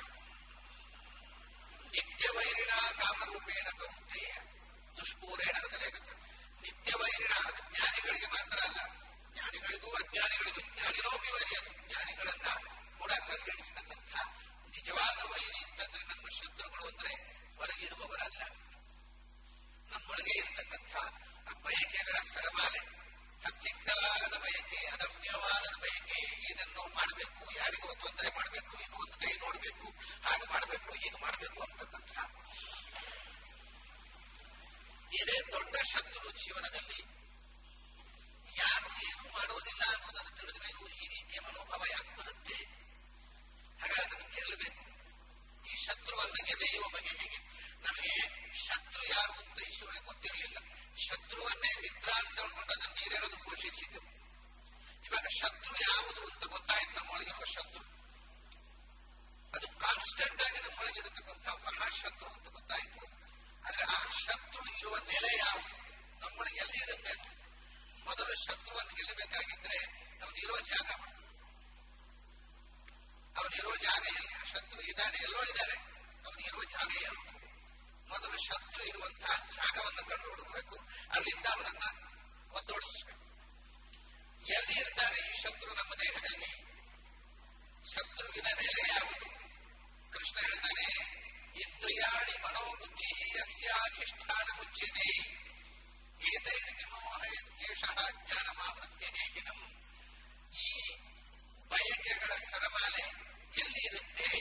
ನಿತ್ಯ ವೈರಿಣ ಕಾಮರೂಪೇಣ ಕೌಂತೆಯ ದುಷ್ಪೂರೇಣ ಅದರೇನುತ್ತೆ ನಿತ್ಯ ವೈರಿಣ ಅದು ಜ್ಞಾನಿಗಳಿಗೆ ಮಾತ್ರ ಅಲ್ಲ ಜ್ಞಾನಿಗಳಿಗೂ ಅಜ್ಞಾನಿಗಳಿಗೂ ಜ್ಞಾನಿನೋಪಿ ವೈರಿ ಅದು ಜ್ಞಾನಿಗಳನ್ನ ಕೂಡ ಕಂಗೆಡಿಸ್ತಕ್ಕಂಥ ನಿಜವಾದ ವೈರಿ ಅಂತಂದ್ರೆ ನಮ್ಮ ಶತ್ರುಗಳು ಅಂದ್ರೆ ಹೊರಗಿರುವವರಲ್ಲ ನಮ್ಮೊಳಗೆ ಇರತಕ್ಕಂಥ ಆ ಬಯಕೆಗಳ ಸರಮಾಲೆ ಹತ್ತಿಕ್ಕಲಾಗದ ಬಯಕೆ ಅದಮ್ಯವಾಗದ ಬಯಕೆ ಏನನ್ನೋ ಮಾಡಬೇಕು ಯಾರಿಗೋ ತೊಂದರೆ ಮಾಡಬೇಕು ಇನ್ನು ಒಂದು ಕೈ ನೋಡಬೇಕು ಹಾಗೆ ಮಾಡಬೇಕು ಹೀಗೆ ಮಾಡಬೇಕು ಅಂತಕ್ಕಂಥ ಇದೇ ದೊಡ್ಡ ಶತ್ರು ಜೀವನದಲ್ಲಿ ಯಾರು ಏನು ಮಾಡುವುದಿಲ್ಲ ಅನ್ನೋದನ್ನು ತಿಳಿದ ಮೇಲೂ ಈ ರೀತಿಯ ಮನೋಭಾವ ಯಾಕೆ ಬರುತ್ತೆ ಹಾಗಾದ್ರೆ ಅದನ್ನು ಗೆಲ್ಲಬೇಕು ಈ ಶತ್ರುವನ್ನ ಗೆದೆಯುವ ಬಗೆ ಹೇಗೆ ನಮಗೆ ಶತ್ರು ಯಾರು ಅಂತ ಈಶ್ವರನಿಗೆ ಗೊತ್ತಿರಲಿಲ್ಲ ಶತ್ರುವನ್ನೇ ಮಿತ್ರ ಅಂತ ಹೇಳ್ಕೊಂಡು ಅದನ್ನು ನೀರೆಳೆದು ಘೋಷಿಸಿದ್ದೆವು ಇವಾಗ ಶತ್ರು ಯಾವುದು ಅಂತ ಗೊತ್ತಾಯ್ತು ನಮ್ಮೊಳಗಿರುವ ಶತ್ರು ಅದು ಕಾನ್ಸ್ಟೆಂಟ್ ಆಗಿ ನಮ್ಮೊಳಗಿರತಕ್ಕಂಥ ಮಹಾಶತ್ರು ಅಂತ ಗೊತ್ತಾಯ್ತು ಆದ್ರೆ ಆ ಶತ್ರು ಇರುವ ನೆಲೆ ಯಾವುದು ನಮ್ಮೊಳಗೆ ಎಲ್ಲಿ ಇರುತ್ತೆ ಅಂತ ಮೊದಲು ಮೊದಲು ಶತ್ರುವನ್ನು ಗೆಲ್ಲಬೇಕಾಗಿದ್ರೆ ಅವನಿರೋ ಜಾಗ ಹುಡುಕು ಅವನಿರೋ ಜಾಗ ಎಲ್ಲಿ ಆ ಶತ್ರು ಇದ್ದಾನೆ ಎಲ್ಲೋ ಇದ್ದಾನೆ ಅವನಿರೋ ಜಾಗ ಯಾವುದು ಮೊದಲು ಶತ್ರು ಇರುವಂತಹ ಜಾಗವನ್ನು ಕಂಡು ಹುಡುಕಬೇಕು ಅಲ್ಲಿಂದ ಅವನನ್ನ ಒತ್ತೋಡಿಸಬೇಕು ಎಲ್ಲಿ ಇರ್ತಾನೆ ಈ ಶತ್ರು ನಮ್ಮ ದೇಹದಲ್ಲಿ ಶತ್ರುವಿನ ನೆಲೆ ಯಾವುದು ಕೃಷ್ಣ ಹೇಳ್ತಾನೆ ಇಂದ್ರಿಯಾಣಿ ಮನೋಬುದ್ಧಿ ಯಸ್ಯಾಧಿಷ್ಠಾನ ಮುಚ್ಚಿದೆ ಏತೈರ್ಗೆ ಮೋಹಯತ್ಯೇಷ ಜ್ಞಾನಮಾವೃತ್ಯ ದೇಹಿನಂ ಈ ಬಯಕೆಗಳ ಸರಮಾಲೆ ಎಲ್ಲಿ ಇರುತ್ತೆ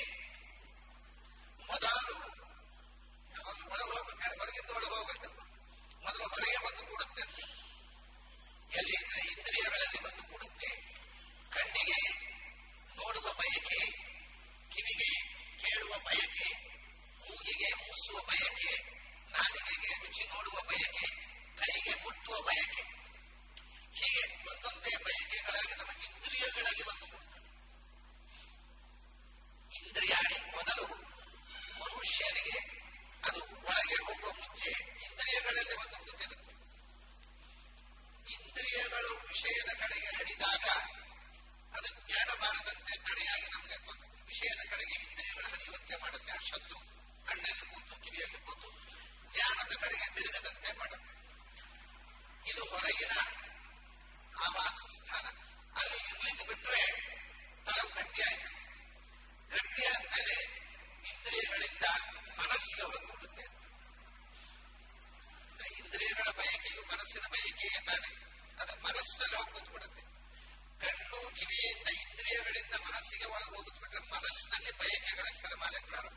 ಮೊದಲು ಯಾವಾಗ ಒಳಗೆ ಹೋಗ್ಬೇಕಾದ್ರೆ ಹೊರಗಿಂದ ಒಳಗೆ ಹೋಗ್ಬೇಕಲ್ಲ ಮೊದಲು ಹೊರಗೆ ಬಂದು ಕೂಡುತ್ತೆ ಅಂತ ಎಲ್ಲಿ ಅಂದ್ರೆ ಇಂದ್ರಿಯಗಳಲ್ಲಿ ಬಂದು ಕೂಡುತ್ತೆ ಕಣ್ಣಿಗೆ ನೋಡುವ ಬಯಕೆ ಕಿವಿಗೆ ಕೇಳುವ ಬಯಕೆ ಮೂಗಿಗೆ ಮೂಸುವ ಬಯಕೆ ನಾಲಿಗೆಗೆ ರುಚಿ ನೋಡುವ ಬಯಕೆ ಕೈಗೆ ಮುಟ್ಟುವ ಬಯಕೆ ಹೀಗೆ ಒಂದೊಂದೇ ಬಯಕೆಗಳಾಗಿ ನಮ್ಮ ಇಂದ್ರಿಯಗಳಲ್ಲಿ ಬಂದು ಕೂಡುತ್ತದೆ ಇಂದ್ರಿಯಾಣಿ ಮೊದಲು ಮನುಷ್ಯನಿಗೆ ಅದು ಒಳಗೆ ಹೋಗುವ ಮುಂಚೆ ಇಂದ್ರಿಯಗಳಲ್ಲಿ ಒಂದು ಕೂತಿರುತ್ತೆ ಇಂದ್ರಿಯಗಳು ವಿಷಯದ ಕಡೆಗೆ ಹರಿದಾಗ ಅದು ಜ್ಞಾನ ಬಾರದಂತೆ ತಡೆಯಾಗಿ ನಮಗೆ ವಿಷಯದ ಕಡೆಗೆ ಇಂದ್ರಿಯಗಳು ಹರಿಯುವಂತೆ ಮಾಡುತ್ತೆ ಆ ಶತ್ರು ಕಣ್ಣಲ್ಲಿ ಕೂತು ಕಿವಿಯಲ್ಲಿ ಕೂತು ಜ್ಞಾನದ ಕಡೆಗೆ ತಿರುಗದಂತೆ ಮಾಡುತ್ತೆ ಇದು ಹೊರಗಿನ ಆವಾಸ ಸ್ಥಾನ ಅಲ್ಲಿ ಇರ್ಲಿಕ್ಕೆ ಬಿಟ್ರೆ ತಳವು ಗಟ್ಟಿಯಾಯ್ತು ಗಟ್ಟಿಯಾದ್ಮೇಲೆ ಇಂದ್ರಿಯಗಳಿಂದ ಮನಸ್ಸಿಗೆ ಹೊರಗೂಡುತ್ತೆ ಇಂದ್ರಿಯಗಳ ಬಯಕೆಯು ಮನಸ್ಸಿನ ಬಯಕೆಯೇ ತಾನೆ ಅದು ಮನಸ್ಸಿನಲ್ಲಿ ಹೋಗಿ ಕೂತ್ಬಿಡುತ್ತೆ ಕಣ್ಣು ಕಿವಿಯಿಂದ ಇಂದ್ರಿಯಗಳಿಂದ ಮನಸ್ಸಿಗೆ ಒಳಗೆ ಹೋಗುತ್ಬಿಟ್ರೆ ಮನಸ್ಸಿನಲ್ಲಿ ಬಯಕೆಗಳ ಸರಮಾಲೆ ಪ್ರಾರಂಭ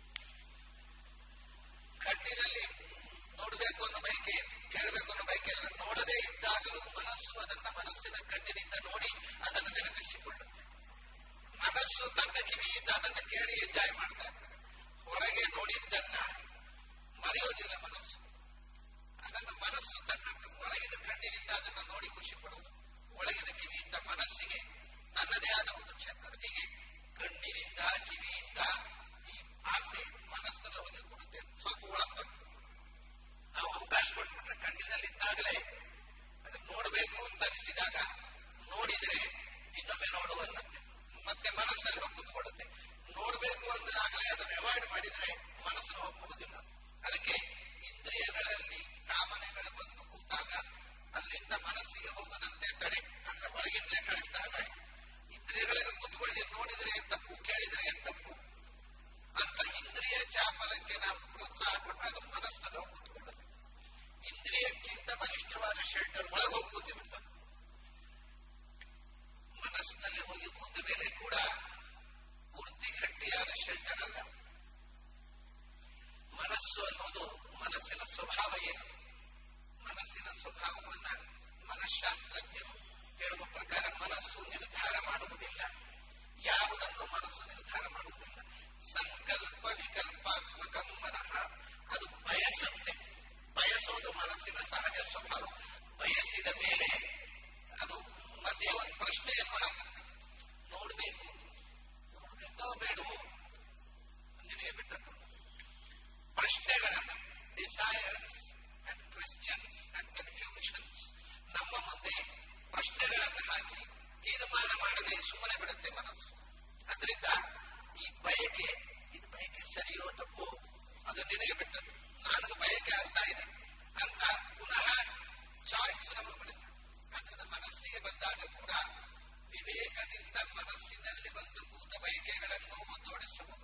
ಕಣ್ಣಿನಲ್ಲಿ ನೋಡಬೇಕು ಅನ್ನೋ ಬಯಕೆ ಕೇಳಬೇಕು ಅನ್ನೋ ಬಯಕೆ ಎಲ್ಲ ನೋಡದೇ ಇದ್ದಾಗಲೂ ಮನಸ್ಸು ಅದನ್ನ ಮನಸ್ಸಿನ ಕಣ್ಣಿನಿಂದ ನೋಡಿ ಅದನ್ನು ನೆನಪಿಸಿಕೊಳ್ಳುತ್ತೆ ಮನಸ್ಸು ತನ್ನ ಕಿವಿಯಿಂದ ಅದನ್ನು ಕೇಳಿ ಎಂಜಾಯ್ ಮಾಡ್ತಾ ಇರ್ತದೆ ಹೊರಗೆ ನೋಡಿದ್ದನ್ನ ಮರೆಯೋದಿಲ್ಲ ಮನಸ್ಸು ಅದನ್ನು ಮನಸ್ಸು ತನ್ನ ಒಳಗಿನ ಕಣ್ಣಿನಿಂದ ಅದನ್ನು ನೋಡಿ ಖುಷಿ ಪಡುವುದು ಒಳಗಿನ ಕಿವಿಯಿಂದ ಮನಸ್ಸಿಗೆ ತನ್ನದೇ ಆದ ಒಂದು ಕ್ಷೇತ್ರ ಹೀಗೆ ಕಣ್ಣಿನಿಂದ ಕಿವಿಯಿಂದ ಈ ಆಸೆ ಮನಸ್ಸಿನಲ್ಲಿ ಹೋಗಿ ಕೊಡುತ್ತೆ ಸ್ವಲ್ಪ ಒಳಗೆ ಬಂತು ನಾವು ಅವಕಾಶ ಕೊಟ್ಬಿಟ್ರೆ ಕಣ್ಣಿನಲ್ಲಿದ್ದಾಗಲೇ ಅದನ್ನು ನೋಡಬೇಕು ಅಂತ ಅನಿಸಿದಾಗ ನೋಡಿದ್ರೆ ಇನ್ನೊಮ್ಮೆ ನೋಡುವನ್ನಂತೆ ಮತ್ತೆ ಮನಸ್ಸಲ್ಲಿ ಹೋಗಿ ಕೂತ್ಕೊಳ್ಳುತ್ತೆ ನೋಡಬೇಕು ಅಂದಾಗಲೇ ಅದನ್ನು ಅವಾಯ್ಡ್ ಮಾಡಿದ್ರೆ ಮನಸ್ಸನ್ನು ಹೋಗ್ಕೊಡುವುದಿಲ್ಲ ಅದಕ್ಕೆ ಇಂದ್ರಿಯಗಳಲ್ಲಿ ಕಾಮನೆಗಳು ಬಂದು ಕೂತಾಗ ಅಲ್ಲಿಂದ ಮನಸ್ಸಿಗೆ ಹೋಗದಂತೆ ತಡೆ ಅಂದ್ರೆ ಹೊರಗಿಂದಲೇ ಕಳಿಸಿದಾಗ ಇಂದ್ರಿಯಗಳಲ್ಲಿ ಕೂತ್ಕೊಳ್ಳಿ ನೋಡಿದ್ರೆ ತಪ್ಪು ಕೇಳಿದ್ರೆ ತಪ್ಪು ಅಂತ ಇಂದ್ರಿಯ ಚಾಪಲಕ್ಕೆ ನಾವು ಪ್ರೋತ್ಸಾಹ ಕೊಟ್ಟರೆ ಅದು ಮನಸ್ಸಲ್ಲಿ ಹೋಗಿ ಕೂತ್ಕೊಳ್ಳುತ್ತೆ ಇಂದ್ರಿಯಕ್ಕಿಂತ ಬಲಿಷ್ಠವಾದ ಶೆಲ್ಟರ್ ಒಳಗೆ ಹೋಗಿ ಕೂತಿ ಬಿಡ್ತದೆ ಮನಸ್ಸಿನಲ್ಲಿ ಹೋಗಿ ಕೂತ ಮೇಲೆ ಕೂಡ ಪೂರ್ತಿ ಗಟ್ಟಿಯಾದ ಶೆಲ್ಟರ್ ಅಲ್ಲ ಮನಸ್ಸು ಅನ್ನೋದು ಮನಸ್ಸಿನ ಸ್ವಭಾವ ಏನು ಮನಸ್ಸಿನ ಸ್ವಭಾವವನ್ನ ಮನಃಶಾಸ್ತ್ರಜ್ಞರು ಹೇಳುವ ಪ್ರಕಾರ ಮನಸ್ಸು ನಿರ್ಧಾರ ಮಾಡುವುದಿಲ್ಲ ಯಾವುದನ್ನು ಮನಸ್ಸು ನಿರ್ಧಾರ ಮಾಡುವುದಿಲ್ಲ ಸಂಕಲ್ಪ ವಿಕಲ್ಪಾತ್ಮಕ ಮನಃ ಅದು ಬಯಸುತ್ತೆ ಬಯಸೋದು ಮನಸ್ಸಿನ ಸಹಜ ಸ್ವಭಾವ ಬಯಸಿದ ಮೇಲೆ ಅದು ಮಧ್ಯೆ ಒಂದು ಪ್ರಶ್ನೆಯನ್ನು ಹಾಕುತ್ತೆ ನೋಡಬೇಕು ನೋಡಬೇಕೋ ಬೇಡವೋ ನಿನಗೆ ಬಿಟ್ಟದ್ದು ಪ್ರಶ್ನೆಗಳನ್ನ desires and questions and confusions ನಮ್ಮ ಮುಂದೆ ಪ್ರಶ್ನೆಗಳನ್ನು ಹಾಕಿ ತೀರ್ಮಾನ ಮಾಡದೆ ಸುಮ್ಮನೆ ಬಿಡುತ್ತೆ ಮನಸ್ಸು ಅದರಿಂದ ಈ ಬಯಕೆ ಇದು ಬಯಕೆ ಸರಿಯೋ ತಪ್ಪೋ ಅದು ನಿನಗೆ ಬಿಟ್ಟದ್ದು ನನಗೆ ಬಯಕೆ ಆಗ್ತಾ ಇದೆ ಅಂತ ಪುನಃ ಚಾಯ್ಸ್ ನಮಗೆ ಬಿಡುತ್ತೆ ಅದರಿಂದ ಮನಸ್ಸಿಗೆ ಬಂದಾಗ ಕೂಡ ವಿವೇಕದಿಂದ ಮನಸ್ಸಿನಲ್ಲಿ ಬಂದು ಕೂತ ಬಯಕೆಗಳನ್ನು ಮುಂದೂಡಿಸಬಹುದು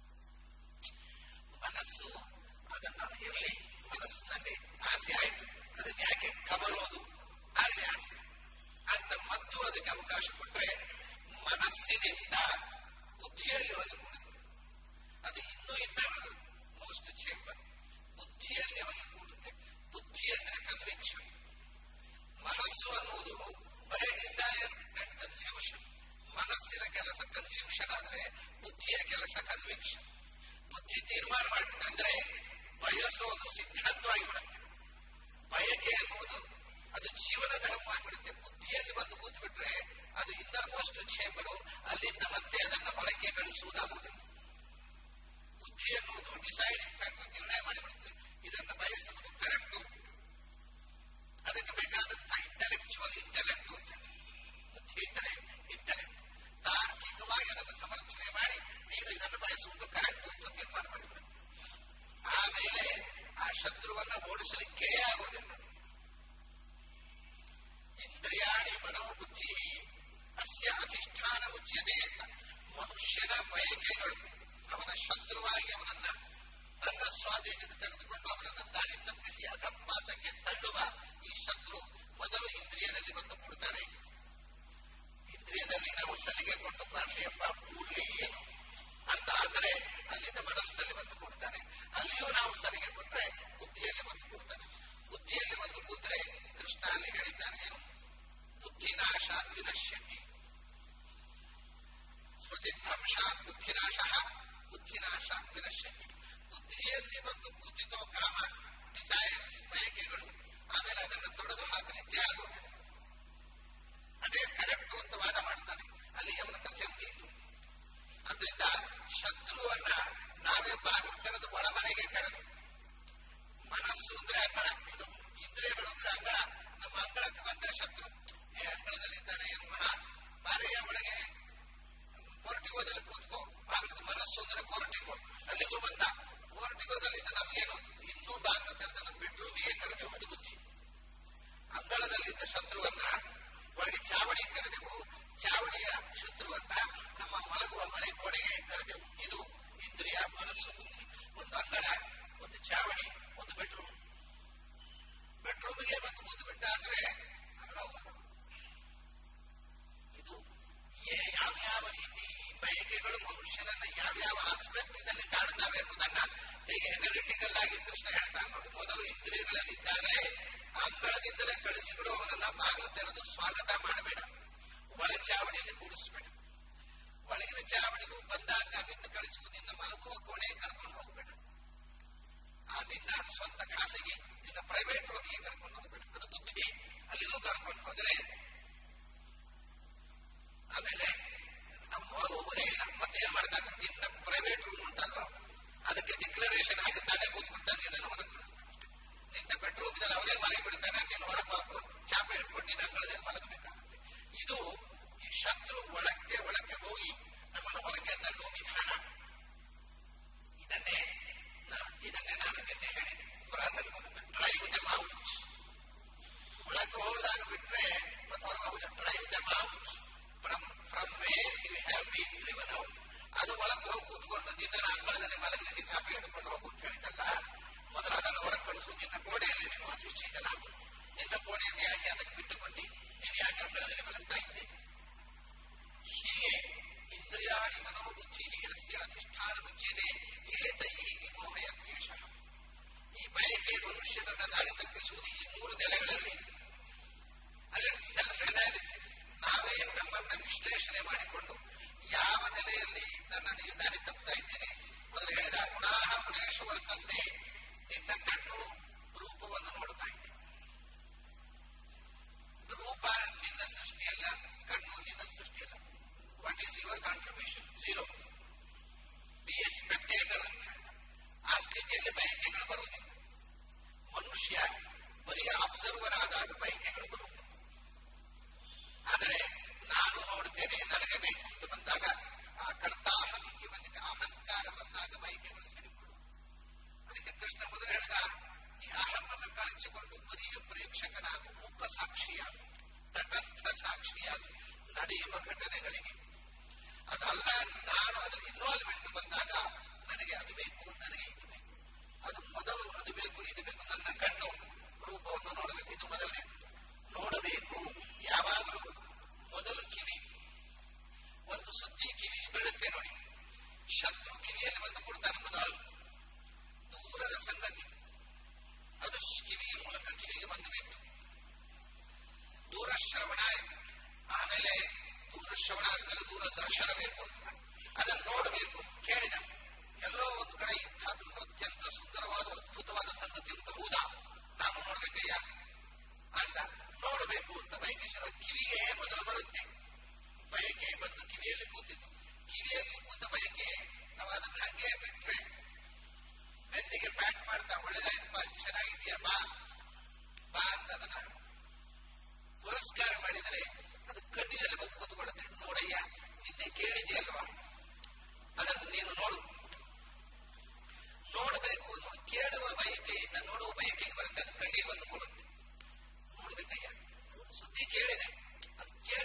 ಮನಸ್ಸು ಅದನ್ನ ಇರಲಿ ಮನಸ್ಸಿನಲ್ಲಿ ಆಸೆ ಆಯ್ತು ಅದನ್ನ ಯಾಕೆ ಕಬರೋದು ಆಗಲಿ ಆಸೆ ಅಂತ ಮತ್ತು ಅದಕ್ಕೆ ಅವಕಾಶ ಕೊಟ್ಟರೆ ಮನಸ್ಸಿನಿಂದ ಬುದ್ಧಿಯಲ್ಲಿ ಹೋಗಿ ಕೂಡುತ್ತೆ ಅದು ಇನ್ನೂ ಇದ್ದ ಮೋಸ್ಟ್ ಚೇಂಬರ್ ಬುದ್ಧಿಯಲ್ಲಿ ಹೋಗಿ ಕೂಡುತ್ತೆ ಬುದ್ಧಿ ಅಂದ್ರೆ ಕನ್ವಿಕ್ಷನ್ ಮನಸ್ಸು ಅನ್ನುವುದು ಬರೀ ಡಿಸೈರ್ ಅಂಡ್ ಕನ್ಫ್ಯೂಷನ್ ಮನಸ್ಸಿನ ಕೆಲಸ ಕನ್ಫ್ಯೂಷನ್ ಆದ್ರೆ ಬುದ್ಧಿಯ ಕೆಲಸ ಕನ್ವಿಕ್ಷನ್ ಬುದ್ಧಿ ತೀರ್ಮಾನ ಮಾಡ್ಬಿಟ್ಟು ಅಂದ್ರೆ ಬಯಸೋದು ಸಿದ್ಧಾಂತವಾಗಿ ಬಿಡುತ್ತೆ ಬಯಕೆ ಅನ್ನುವುದು ಅದು ಜೀವನ ಧರ್ಮವಾಗಿಬಿಡುತ್ತೆ ಬುದ್ಧಿಯಲ್ಲಿ ಬಂದು ಕೂತು ಬಿಟ್ರೆ ಅದು ಇನ್ನರ್ ಮೋಸ್ಟ್ ಚೇಂಬರು ಅಲ್ಲಿಂದ ಮತ್ತೆ ಅದನ್ನು ಹೊರಕ್ಕೆ ಕಳಿಸುವುದಾಗುವುದಿಲ್ಲ ಬುದ್ಧಿ ಅನ್ನುವುದು ಡಿಸೈಡಿಂಗ್ ಫ್ಯಾಕ್ಟರ್ ನಿರ್ಣಯ ಮಾಡಿಬಿಡುತ್ತೆ ಇದನ್ನು ಬಯಸುವುದು ಕರೆಕ್ಟು ಅದಕ್ಕೆ ಬೇಕಾದಂತಹ ಇಂಟೆಲೆಕ್ಚುವಲ್ ಮನೋಬುದ್ಧಿ ಅಸ್ಯ ಅಧಿಷ್ಠಾನ ಮುಚ್ಯತೆ ಅಂತ ಮನುಷ್ಯನ ಬಯಕೆಗಳು ಅವನ ಶತ್ರುವಾಗಿ ಅವನನ್ನ ತನ್ನ ಸ್ವಾಧೀನಕ್ಕೆ ತೆಗೆದುಕೊಂಡು ಅವನನ್ನ ದಾರಿ ತಪ್ಪಿಸಿ ಅಧಪಾತಕ್ಕೆ ತಳ್ಳುವ ಈ ಶತ್ರು ಮೊದಲು ಇಂದ್ರಿಯದಲ್ಲಿ ಬಂದು ಕೊಡ್ತಾನೆ ಇಂದ್ರಿಯದಲ್ಲಿ ನಾವು ಸಲಿಗೆ ಕೊಟ್ಟು ಬರಲಿ ಅಪ್ಪ ಕೂಡಲೇ ಏನು ಅಂತ ಆದರೆ ಅಲ್ಲಿಂದ ಮನಸ್ಸಿನಲ್ಲಿ ಬಂದು ಕೊಡ್ತಾನೆ ಅಲ್ಲಿಯೂ ನಾವು ಸಲಿಗೆ ಕೊಟ್ರೆ ಬುದ್ಧಿಯಲ್ಲಿ ಬಂದು ಕೊಡ್ತಾನೆ ಬುದ್ಧಿಯಲ್ಲಿ ಬಂದು ಕೂತ್ರೆ ಕೃಷ್ಣ ಅಲ್ಲಿ ಹೇಳಿದ್ದಾನೆ ಏನು ಬುದ್ಧಿನಾಶಾತ್ ವಿನಶ್ಯತಿ ಸ್ಮೃತಿ ಭ್ರಂಶಾತ್ ಬುದ್ಧಿನಾಶ ಬುದ್ಧಿನಾಶಾತ್ ವಿನಶ್ಯತಿ ಬುದ್ಧಿಯಲ್ಲಿ ಬಂದು ಕೂತಿತೋ ಕಾಮ ಡಿಸೈರ್ಸ್ ಬಯಕೆಗಳು ಆಮೇಲೆ ಅದನ್ನು ತೊಡೆದು ಹಾಕಲಿಕ್ಕೆ ಆಗುವುದಿಲ್ಲ ಅದೇ ಕರೆಕ್ಟ್ ಅಂತ ವಾದ ಮಾಡ್ತಾನೆ ಅಲ್ಲಿಗೆ ಅವನ ಕಥೆ ಮುಗಿಯಿತು ಅದರಿಂದ ಶತ್ರುವನ್ನ ನಾವೇ ಬಾಗಿಲು ತೆರೆದು ಒಳಮನೆಗೆ ಕರೆದು ಮನಸ್ಸು ಅಂದ್ರೆ ಅಂಗಳ ಇದು ಇಂದ್ರಿಯಗಳು ಅಂದ್ರೆ ಅಂಗಳ ನಮ್ಮ ಅಂಗಳಕ್ಕೆ ಬಂದ ಶತ್ರು ಏ ಅಂಗಳದಲ್ಲಿದ್ದಾನೆ ಏನು ಮಹಾ ಬಾರೆಯ ಒಳಗೆ ಪೋರ್ಟಿಗೋದಲ್ಲಿ ಕೂತ್ಕೋ ಬಾಗಿಲು ಮನಸ್ಸು ಅಂದ್ರೆ ಪೋರ್ಟಿಗೋ ಅಲ್ಲಿಗೂ ಬಂದ ಪೋರ್ಟಿಗೋದಲ್ಲಿದ್ದ ನಮಗೇನು ಇನ್ನೂ ಬಾಗಿಲು ತೆರೆದ ನಮ್ಮ ಬೆಡ್ರೂಮಿಗೆ ಕರೆದೆವು ಅದು ಬುದ್ಧಿ ಅಂಗಳದಲ್ಲಿದ್ದ ಶತ್ರುವನ್ನ ಒಳಗೆ ಚಾವಡಿ ಕರೆದೆವು ಚಾವಡಿಯ ಶತ್ರುವನ್ನ ನಮ್ಮ ಮಲಗುವ ಮನೆ ಕೋಣೆಗೆ ಕರೆದೆವು ಇದು ಇಂದ್ರಿಯ ಮನಸ್ಸು ಬುದ್ಧಿ ಒಂದು ಅಂಗಳ ಒಂದು ಚಾವಡಿ ಒಂದು ಬೆಡ್ರೂಮ್ ಬೆಡ್ರೂಮ್ಗೆ ಬಂದು ಕೂತು ಬಿಟ್ಟ ಅಂದ್ರೆ ಇದು ಯಾವ ಯಾವ ರೀತಿ ಬಯಕೆಗಳು ಮನುಷ್ಯನನ್ನ ಯಾವ್ಯಾವ ಆಸ್ಪೆಕ್ಟಿನಲ್ಲಿ ಕಾಡ್ತಾವೆ ಅನ್ನೋದನ್ನ ಹೇಗೆ ಎನಲಿಟಿಕಲ್ ಆಗಿ ಕೃಷ್ಣ ಹೇಳ್ತಾನೆ ನೋಡಿ ಮೊದಲು ಇಂದ್ರಿಯಗಳಲ್ಲಿ ಇದ್ದಾಗಲೇ ಅಂಗಳದಿಂದಲೇ ಕಳಿಸಿಬಿಡು ಅವನನ್ನ ಬಾಗಿಲು ತೆರೆದು ಸ್ವಾಗತ ಮಾಡಬೇಡ ಒಳ ಚಾವಡಿಯಲ್ಲಿ ಕೂಡಿಸಬೇಡ ಒಳಗಿನ ಚಾವಡಿಗೂ ಬಂದಾಗ ಅಲ್ಲಿಂದ ಕಳಿಸುವುದು ನಿನ್ನ ಮಲಗುವ ಕೋಣೆ ಕರ್ಕೊಂಡು ಹೋಗ್ಬೇಡ ಆ ನಿನ್ನ ಸ್ವಂತ ಖಾಸಗಿ ನಿನ್ನ ಪ್ರೈವೇಟ್ ರೂಮಿಗೆ ಕರ್ಕೊಂಡು ಹೋಗ್ಬೇಡ ಅದು ಬುದ್ಧಿ ಅಲ್ಲಿಗೂ ಕರ್ಕೊಂಡು ಹೋದ್ರೆ ಆಮೇಲೆ ನಮ್ಮ ಹೊರಗೆ ಹೋಗೋದೇ ಇಲ್ಲ ಮತ್ತೆ ಏನ್ ಮಾಡ್ತಾನೆ ನಿನ್ನ ಪ್ರೈವೇಟ್ ರೂಮ್ ಉಂಟಲ್ವಾ ಅದಕ್ಕೆ ಡಿಕ್ಲರೇಷನ್ ಹಾಕುತ್ತಾನೆ ಕೂತ್ಬಿಡ್ತಾನೆ ನಿನ್ನನ್ನು ಹೊರಗೆ ನಿನ್ನ ಬೆಡ್ರೂಮ್ ಇದ್ದಲ್ಲಿ ಅವನೇ ಮಲಗಿ ಬಿಡ್ತಾನೆ ನೀನು ಹೊರಗೆ ಮಲಗು ಚಾಪೆ ಹಿಡ್ಕೊಂಡು ನಿನ್ನ ಅಂಗಳದಲ್ಲಿ ಮಲಗಬೇಕಾಗುತ್ತೆ ಇದು ಈ ಶತ್ರು ಒಳಕ್ಕೆ ಒಳಕ್ಕೆ ಹೋಗಿ ನಮ್ಮನ್ನು ಹೊರಗೆ ತಳ್ಳುವ ವಿಧಾನ ಇದನ್ನೇ ಇದನ್ನೇ ನಾನು ನಿನ್ನೆ ಹೇಳಿದ್ದೆ ಪುರಾಣದಲ್ಲಿ ಬಂದ ಡ್ರೈವ್ ದ ಮೌಚ್ ಒಳಕ್ಕೆ ಹೋದಾಗ ಬಿಟ್ರೆ ಮತ್ತೆ ಹೊರಗೆ ಹೋಗುದು ಡ್ರೈವ್ ದ ಮೌಚ್ from from where you have been driven out ಅದು ಒಳಗೆ ಹೋಗಿ ಕೂತ್ಕೊಂಡು ನಿನ್ನ ಅಂಗಳದಲ್ಲಿ ಮಲಗಲಿಕ್ಕೆ ಚಾಪೆ ಹಿಡ್ಕೊಂಡು ಹೋಗು ಅಂತ ಹೇಳಿದಲ್ಲ ಮೊದಲು ಅದನ್ನು ಹೊರಗೆ ಕಳಿಸುವ ನಿನ್ನ ಕೋಣೆಯಲ್ಲಿ ನೀನು ಅಧಿಷ್ಠಿತನಾಗು ನಿನ್ನ ಕೋಣೆಯಲ್ಲಿ ಯಾಕೆ ಅದಕ್ಕೆ ಬಿಟ್ಟುಕೊಂಡು ನೀನು ಯಾಕೆ ಅಂಗಳದಲ್ಲಿ ಮಲಗ್ತಾ ಇದ್ದೆ ಹೀಗೆ ಇಂದ್ರಿಯಾಣಿ ಮನೋಬುದ್ಧಿ ಅಸ್ಯ ಅಧಿಷ್ಠಾನ ಮುಚ್ಚಿದೆ ಏತೈ ವಿಮೋಹಯತ್ಯೇಷ ಈ ಬಯಕೆ ಮನುಷ್ಯನನ್ನ ದಾರಿ ತಪ್ಪಿಸುವುದು ಈ ಮೂರು ನೆಲೆಗಳಲ್ಲಿ ಅದೇ ಸೆಲ್ಫ್ ಅನಾಲಿಸಿಸ್ ನಾವೇ ನಮ್ಮನ್ನ ವಿಶ್ಲೇಷಣೆ ಮಾಡಿಕೊಂಡು ಯಾವ ನೆಲೆಯಲ್ಲಿ ನನ್ನನ್ನು ದಾರಿ ತಪ್ಪುತ್ತಾ ಇದ್ದೇನೆ ಮೊದಲು ಹೇಳಿದ ಗುಣಾಹ ಗುಣೇಶ್ವರತಂತೆ ನಿನ್ನ ಕಣ್ಣು ರೂಪವನ್ನು ನೋಡ್ತಾ ಇದೆ ರೂಪ ನಿನ್ನ ಸೃಷ್ಟಿಯಲ್ಲ ಕಣ್ಣು ನಿನ್ನ ಸೃಷ್ಟಿಯಲ್ಲ what is your contribution zero be a spectator ಅಂತ ಹೇಳಿದ ಆ ಸ್ಥಿತಿಯಲ್ಲಿ ಬಯಕೆಗಳು ಬರುವುದಿಲ್ಲ ಮನುಷ್ಯ ಬರೀ ಅಬ್ಸರ್ವರ್ ಆದಾಗ ಬಯಕೆಗಳು ಬರುವುದಿಲ್ಲ ಆದರೆ ನಾನು ನೋಡ್ತೇನೆ ನನಗೆ ಬೇಕು ಅಂತ ಬಂದಾಗ ಆ ಕರ್ತಾಹ ರೀತಿ ಬಂದಿದೆ ಅಹಂಕಾರ ಬಂದಾಗ ಬಯಕೆಗಳು ಸೇರಿಕೊಳ್ಳು ಅದಕ್ಕೆ ಕೃಷ್ಣ ಮೊದಲು ಹೇಳಿದ ಈ ಅಹಮನ್ನು ಕಳಚಿಕೊಂಡು ಬರೀ ಪ್ರೇಕ್ಷಕನಾಗು ಮೂಕ ಸಾಕ್ಷಿಯಾಗು ತಟಸ್ಥ ಸಾಕ್ಷಿಯಾಗು ನಡೆಯುವ ಘಟನೆಗಳಿಗೆ ಅದಲ್ಲ ನಾನು ಅದರ ಇನ್ವಾಲ್ವ್ಮೆಂಟ್ ಬಂದಾಗ ನನಗೆ ಅದು ಬೇಕು ನನಗೆ ಇದು ಬೇಕು ಅದು ಮೊದಲು ಅದು ಬೇಕು ಇದು ಬೇಕು ನನ್ನ ಕಣ್ಣು ರೂಪವನ್ನು ನೋಡಬೇಕು ಇದು ಮೊದಲನೇ ನೋಡಬೇಕು ಯಾವಾಗಲೂ ಮೊದಲು ಕಿವಿ ಒಂದು ಸುದ್ದಿ ಕಿವಿ ಬೀಳುತ್ತೆ ನೋಡಿ ಶತ್ರು ಕಿವಿಯಲ್ಲಿ ಬಂದು ಕೊಡ್ತಾನೆ ಮೊದಲು ದೂರದ ಸಂಗತಿ ಅದು ಕಿವಿಯ ಮೂಲಕ ಕಿವಿಗೆ ಬಂದು ಬಿತ್ತು ದೂರಶ್ರವಣ ಆಯಿತು ಆಮೇಲೆ ದೂರಶ್ರವಣ ಆದ್ಮೇಲೆ ದೂರ ದರ್ಶನ ಬೇಕು ಅಂತ ಅದನ್ನು ನೋಡಬೇಕು ಕೇಳಿದ ಎಲ್ಲೋ ಒಂದು ಕಡೆ ಇಂಥದ್ದು ಅತ್ಯಂತ ಸುಂದರವಾದ ಅದ್ಭುತವಾದ ಸಂಗತಿ ಉಂಟು ಹೌದಾ ನಾನು ನೋಡ್ಬೇಕಯ್ಯ ಅಂತ ನೋಡಬೇಕು ಅಂತ ಬಯಕೇಶ್ವರ ಕಿವಿಗೆ ಮೊದಲು ಬರುತ್ತೆ ಬಯಕೆ ಬಂದು ಕಿವಿಯಲ್ಲಿ ಕೂತಿತ್ತು ಕಿವಿಯಲ್ಲಿ ಕೂತ ಬಯಕೆ ನಾವು ಅದನ್ನ ಹಂಗೆ ಬಿಟ್ರೆ ಬೆನ್ನಿಗೆ ಪ್ಯಾಕ್ ಮಾಡ್ತಾ ಒಳ್ಳೆದಾಯ್ತಪ್ಪ ಚೆನ್ನಾಗಿದೆಯಾ ಬಾ ಬಾ ಅಂತ ಅದನ್ನ ಪುರಸ್ಕಾರ ಮಾಡಿದರೆ ಅದು ಕಣ್ಣಿನಲ್ಲಿ ಬಂದು ಕೂತ್ಕೊಳ್ಳುತ್ತೆ ನೋಡಯ್ಯ ನಿನ್ನೆ ಕೇಳಿದೆಯಲ್ವಾ ಅದನ್ನು ನೀನು ನೋಡು ನೋಡಬೇಕು ಅನ್ನೋ ಕೇಳುವ ಬಯಕೆಯಿಂದ ನೋಡುವ ಬಯಕೆಗೆ ಬರುತ್ತೆ ಅದು ಕಣ್ಣಿಗೆ ಬಂದು ಕೊಡುತ್ತೆ ನೋಡ್ಬೇಕಯ್ಯ ಸುದ್ದಿ ಕೇಳಿದೆ ಅದು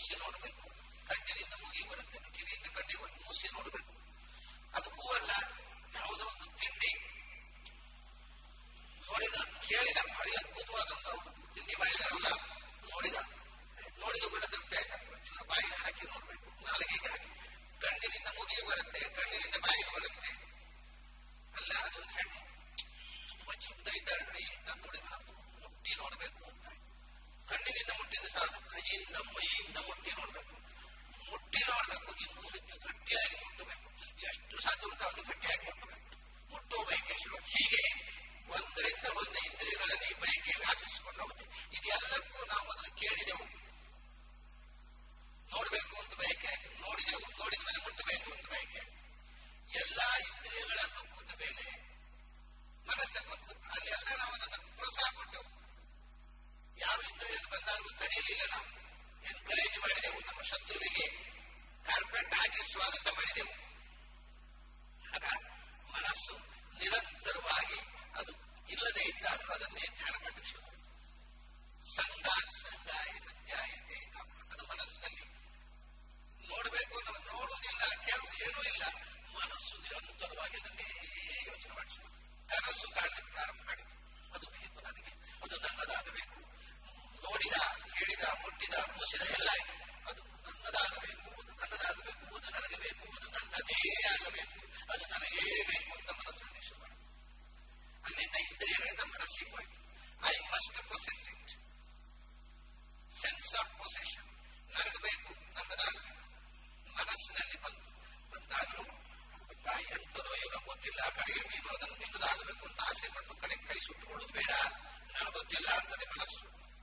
ಮೂಸಿ ನೋಡಬೇಕು ಕಣ್ಣಿನಿಂದ ಮೂಗಿ ಬರುತ್ತೆ ಕಿವಿಯಿಂದ ಕಣ್ಣಿಗೆ ಒಂದು ಮೂಸಿ ನೋಡಬೇಕು ಅದು ಹೂವಲ್ಲ ಯಾವುದೋ ಒಂದು ತಿಂಡಿ ನೋಡಿದ ಕೇಳಿದ ಭಾರಿ ಅದ್ಭುತವಾದ ಒಂದು ಅವರು ತಿಂಡಿ ಮಾಡಿದಾರಲ್ಲ ನೋಡಿದ ನೋಡಿದ ಕೂಡ ತೃಪ್ತಿ ಆಯ್ತಾ ಚೂರು ಬಾಯಿಗೆ ಹಾಕಿ ನೋಡ್ಬೇಕು ನಾಲಿಗೆಗೆ ಹಾಕಿ ಕಣ್ಣಿನಿಂದ ಮೂಗಿಗೆ ಬರುತ್ತೆ ಕಣ್ಣಿನಿಂದ ಬಾಯಿಗೆ ಬರುತ್ತೆ ಅಲ್ಲ ಅದೊಂದು ಹೆಣ್ಣು ತುಂಬಾ ಚಂದ ಇದ್ದಾಳ್ರಿ ನಾನು ನೋಡಿದ ನಾನು ಮುಟ್ಟಿ ನೋಡ್ಬೇಕು ಅಂತ ಕಣ್ಣಿನಿಂದ ಮುಟ್ಟಿದ ಸಾಲದು ಕೈಯಿಂದ ಮೈಯಿಂದ ಮುಟ್ಟಿ ನೋಡ್ಬೇಕು ಮುಟ್ಟಿ ನೋಡ್ಬೇಕು ಇನ್ನೂ ಹೆಚ್ಚು ಗಟ್ಟಿಯಾಗಿ ಮುಟ್ಟಬೇಕು ಎಷ್ಟು ಸಾಧ್ಯ ಉಂಟು ಅಷ್ಟು ಗಟ್ಟಿಯಾಗಿ ಮುಟ್ಟಬೇಕು ಮುಟ್ಟುವ ಬಯಕೆ ಶುರು ಹೀಗೆ ಒಂದರಿಂದ ಒಂದು ಇಂದ್ರಿಯಗಳಲ್ಲಿ ಬಯಕೆ ವ್ಯಾಪಿಸಿಕೊಂಡು ಹೋಗುತ್ತೆ ಇದೆಲ್ಲಕ್ಕೂ ನಾವು ಮೊದಲು ಕೇಳಿದೆವು ನೋಡಬೇಕು ಅಂತ ಬಯಕೆ ನೋಡಿದೆವು ನೋಡಿದ ಮೇಲೆ ಮುಟ್ಟಬೇಕು ಅಂತ ಬಯಕೆ ಎಲ್ಲಾ ಇಂದ್ರಿಯಗಳನ್ನು ಕೂತ ಮೇಲೆ ಮನಸ್ಸನ್ನು ಕೂತ ಅಲ್ಲಿ ಎಲ್ಲ ನಾವು ಅದನ್ನು ಪ್ರೋತ್ಸಾಹ ಕೊಟ್ಟೆವು ಯಾವ ಇಂದ್ರಿಯಲ್ಲಿ ಬಂದಾಗಲೂ ತಡೆಯಲಿಲ್ಲ ನಾವು ಎನ್ಕರೇಜ್ ಮಾಡಿದೆವು ನಮ್ಮ ಶತ್ರುವಿಗೆ ಕಾರ್ಪೆಟ್ ಹಾಕಿ ಸ್ವಾಗತ ಮಾಡಿದೆವು ಆಗ ಮನಸ್ಸು ನಿರಂತರವಾಗಿ ಅದು ಇಲ್ಲದೆ ಇದ್ದಾಗಲೂ ಅದನ್ನೇ ಧ್ಯಾನ ಮಾಡಲಿಕ್ಕೆ ಶುರು ಸಂಗಾತ್ ಸಂಗಾಯ ಸಂಜಾಯತೆ ಕಾಮ ಅದು ಮನಸ್ಸಿನಲ್ಲಿ ನೋಡಬೇಕು ನಾವು ನೋಡುವುದಿಲ್ಲ ಕೇಳುವುದು ಏನೂ ಇಲ್ಲ ಮನಸ್ಸು ನಿರಂತರವಾಗಿ ಅದನ್ನೇ ಯೋಚನೆ ಮಾಡಿಸುವುದು ಕನಸು ಕಾಣಲಿಕ್ಕೆ ಪ್ರಾರಂಭ ಮಾಡಿತು ಅದು ಬೇಕು ನನಗೆ ಅದು ನನ್ನದಾಗಬೇಕು ನೋಡಿದ ಕೇಳಿದ ಮುಟ್ಟಿದ ಮುಸಿದ ಎಲ್ಲ ಆಯ್ತು ಅದು ನನ್ನದಾಗಬೇಕು ಅದು ನನ್ನದಾಗಬೇಕು ಅದು ನನಗೆ ಬೇಕು ಅದು ನನ್ನದೇ ಆಗಬೇಕು ಅದು ನನಗೇ ಬೇಕು ಅಂತ ಮನಸ್ಸನ್ನು ಶುರು ಮಾಡಿ ಅಲ್ಲಿಂದ ಇಂದ್ರಿಯಗಳಿಂದ ಮನಸ್ಸಿಗೆ ಹೋಯ್ತು I must process it sense of possession ನನಗೆ ಬೇಕು ನನ್ನದಾಗಬೇಕು ಮನಸ್ಸಿನಲ್ಲಿ ಬಂತು ಬಂದಾಗಲೂ ತಾಯಿ ಎಂತದೋ ಏನೋ ಗೊತ್ತಿಲ್ಲ ಕಡೆಗೆ ನೀನು ಅದನ್ನು ನಿನ್ನದಾಗಬೇಕು ಅಂತ ಆಸೆ ಪಟ್ಟು ಕಡೆಗೆ ಕೈ ಸುಟ್ಟುಕೊಳ್ಳೋದು ಬೇಡ ನನಗೆ ಗೊತ್ತಿಲ್ಲ ಅಂತದೆ ಮನಸ್ಸು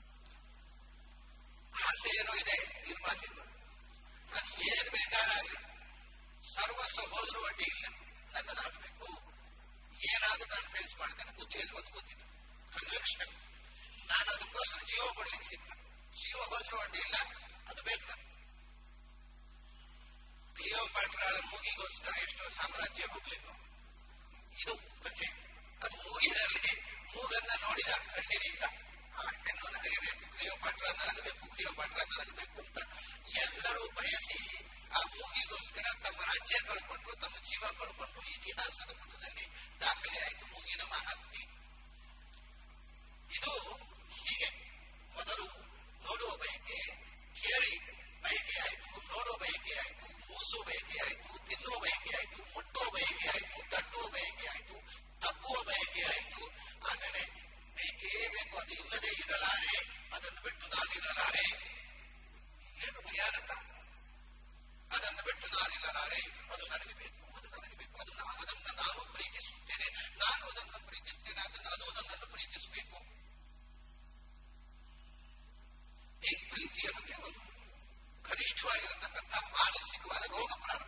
ಆಸೆ ಏನೋ ಇದೆ ತೀರ್ಮಾನ ಇಲ್ಲ ಅದು ಏನ್ ಬೇಕಾಗಲಿ ಸರ್ವಸ್ವ ಹೋದ್ರೂ ಅಡ್ಡಿ ಇಲ್ಲ ನನ್ನದಾಗಬೇಕು ಏನಾದ್ರೂ ನಾನು ಫೇಸ್ ಮಾಡ್ತೇನೆ ಬುದ್ಧಿಯಲ್ಲಿ ಒಂದು ಗೊತ್ತಿತ್ತು ಕನ್ವಿಕ್ಷನ್ ನಾನು ಅದಕ್ಕೋಸ್ಕರ ಜೀವ ಕೊಡ್ಲಿಕ್ಕೆ ಸಿಕ್ಕ ಜೀವ ಹೋದ್ರೂ ಅಡ್ಡಿ ಇಲ್ಲ ಅದು ಬೇಕು ನನಗೆ ಕ್ಲಿಯೋಪಾಟ್ರಾಳ ಮೂಗಿಗೋಸ್ಕರ ಎಷ್ಟೋ ಸಾಮ್ರಾಜ್ಯ ಹೋಗ್ಲಿಲ್ಲ ಇದು ಕಥೆ ಅದು ಮೂಗಿನಲ್ಲಿ ಮೂಗನ್ನ ನೋಡಿದ ಕಣ್ಣಿನಿಂದ ಆ ಹೆಣ್ಣು ನನಗೆ ಬೇಕು ಕ್ಲಿಯೋಪಾಟ್ರ ನನಗೆ ಬೇಕು ಕ್ಲಿಯೋಪಾಟ್ರ ನನಗೆ ಬೇಕು ಅಂತ ಎಲ್ಲರೂ ಬಯಸಿ ಆ ಮೂಗಿಗೋಸ್ಕರ ತಮ್ಮ ರಾಜ್ಯ ಕಳ್ಕೊಂಡ್ರು ತಮ್ಮ ಜೀವ ಕಳ್ಕೊಂಡ್ರು ಇತಿಹಾಸದ ಪುಟದಲ್ಲಿ ದಾಖಲೆ ಆಯಿತು ಮೂಗಿನ ಮಹಾತ್ಮೆ ಇದು ಹೀಗೆ ಮೊದಲು ನೋಡುವ ಬಯಕೆ ಕೇಳಿ ಬಯಕೆ ಆಯಿತು ನೋಡುವ ಬಯಕೆ ಆಯಿತು ಮೂಸುವ ಬಯಕೆ ಆಯಿತು ತಿನ್ನುವ ಬಯಕೆ ಆಯಿತು ಮುಟ್ಟುವ ಬಯಕೆ ಆಯಿತು ತಟ್ಟುವ ಬಯಕೆ ಆಯಿತು ತಪ್ಪುವ ಬಯಕೆ ಆಯಿತು ಆಮೇಲೆ ಬೇಕೇ ಬೇಕು ಅದು ಇಲ್ಲದೆ ಇರಲಾರೆ ಅದನ್ನು ಬಿಟ್ಟು ನಾನಿರಲಾರೆ ಏನು ಭಯಾನಕ ಅದನ್ನು ಬಿಟ್ಟು ನಾನಿರಲಾರೆ ಅದು ನನಗೆ ಬೇಕು ಅದು ನನಗೆ ಬೇಕು ಅದು ನಾ ಅದನ್ನು ನಾನು ಪ್ರೀತಿಸುತ್ತೇನೆ ನಾನು ಅದನ್ನು ಪ್ರೀತಿಸ್ತೇನೆ ಅದನ್ನು ಅದು ನನ್ನನ್ನು ಪ್ರೀತಿಸಬೇಕು ಈ ಪ್ರೀತಿಯ ಬಗ್ಗೆ ಒಂದು ಕನಿಷ್ಠವಾಗಿರತಕ್ಕಂಥ ಮಾನಸಿಕವಾದ ರೋಗ ಪ್ರಾರಂಭ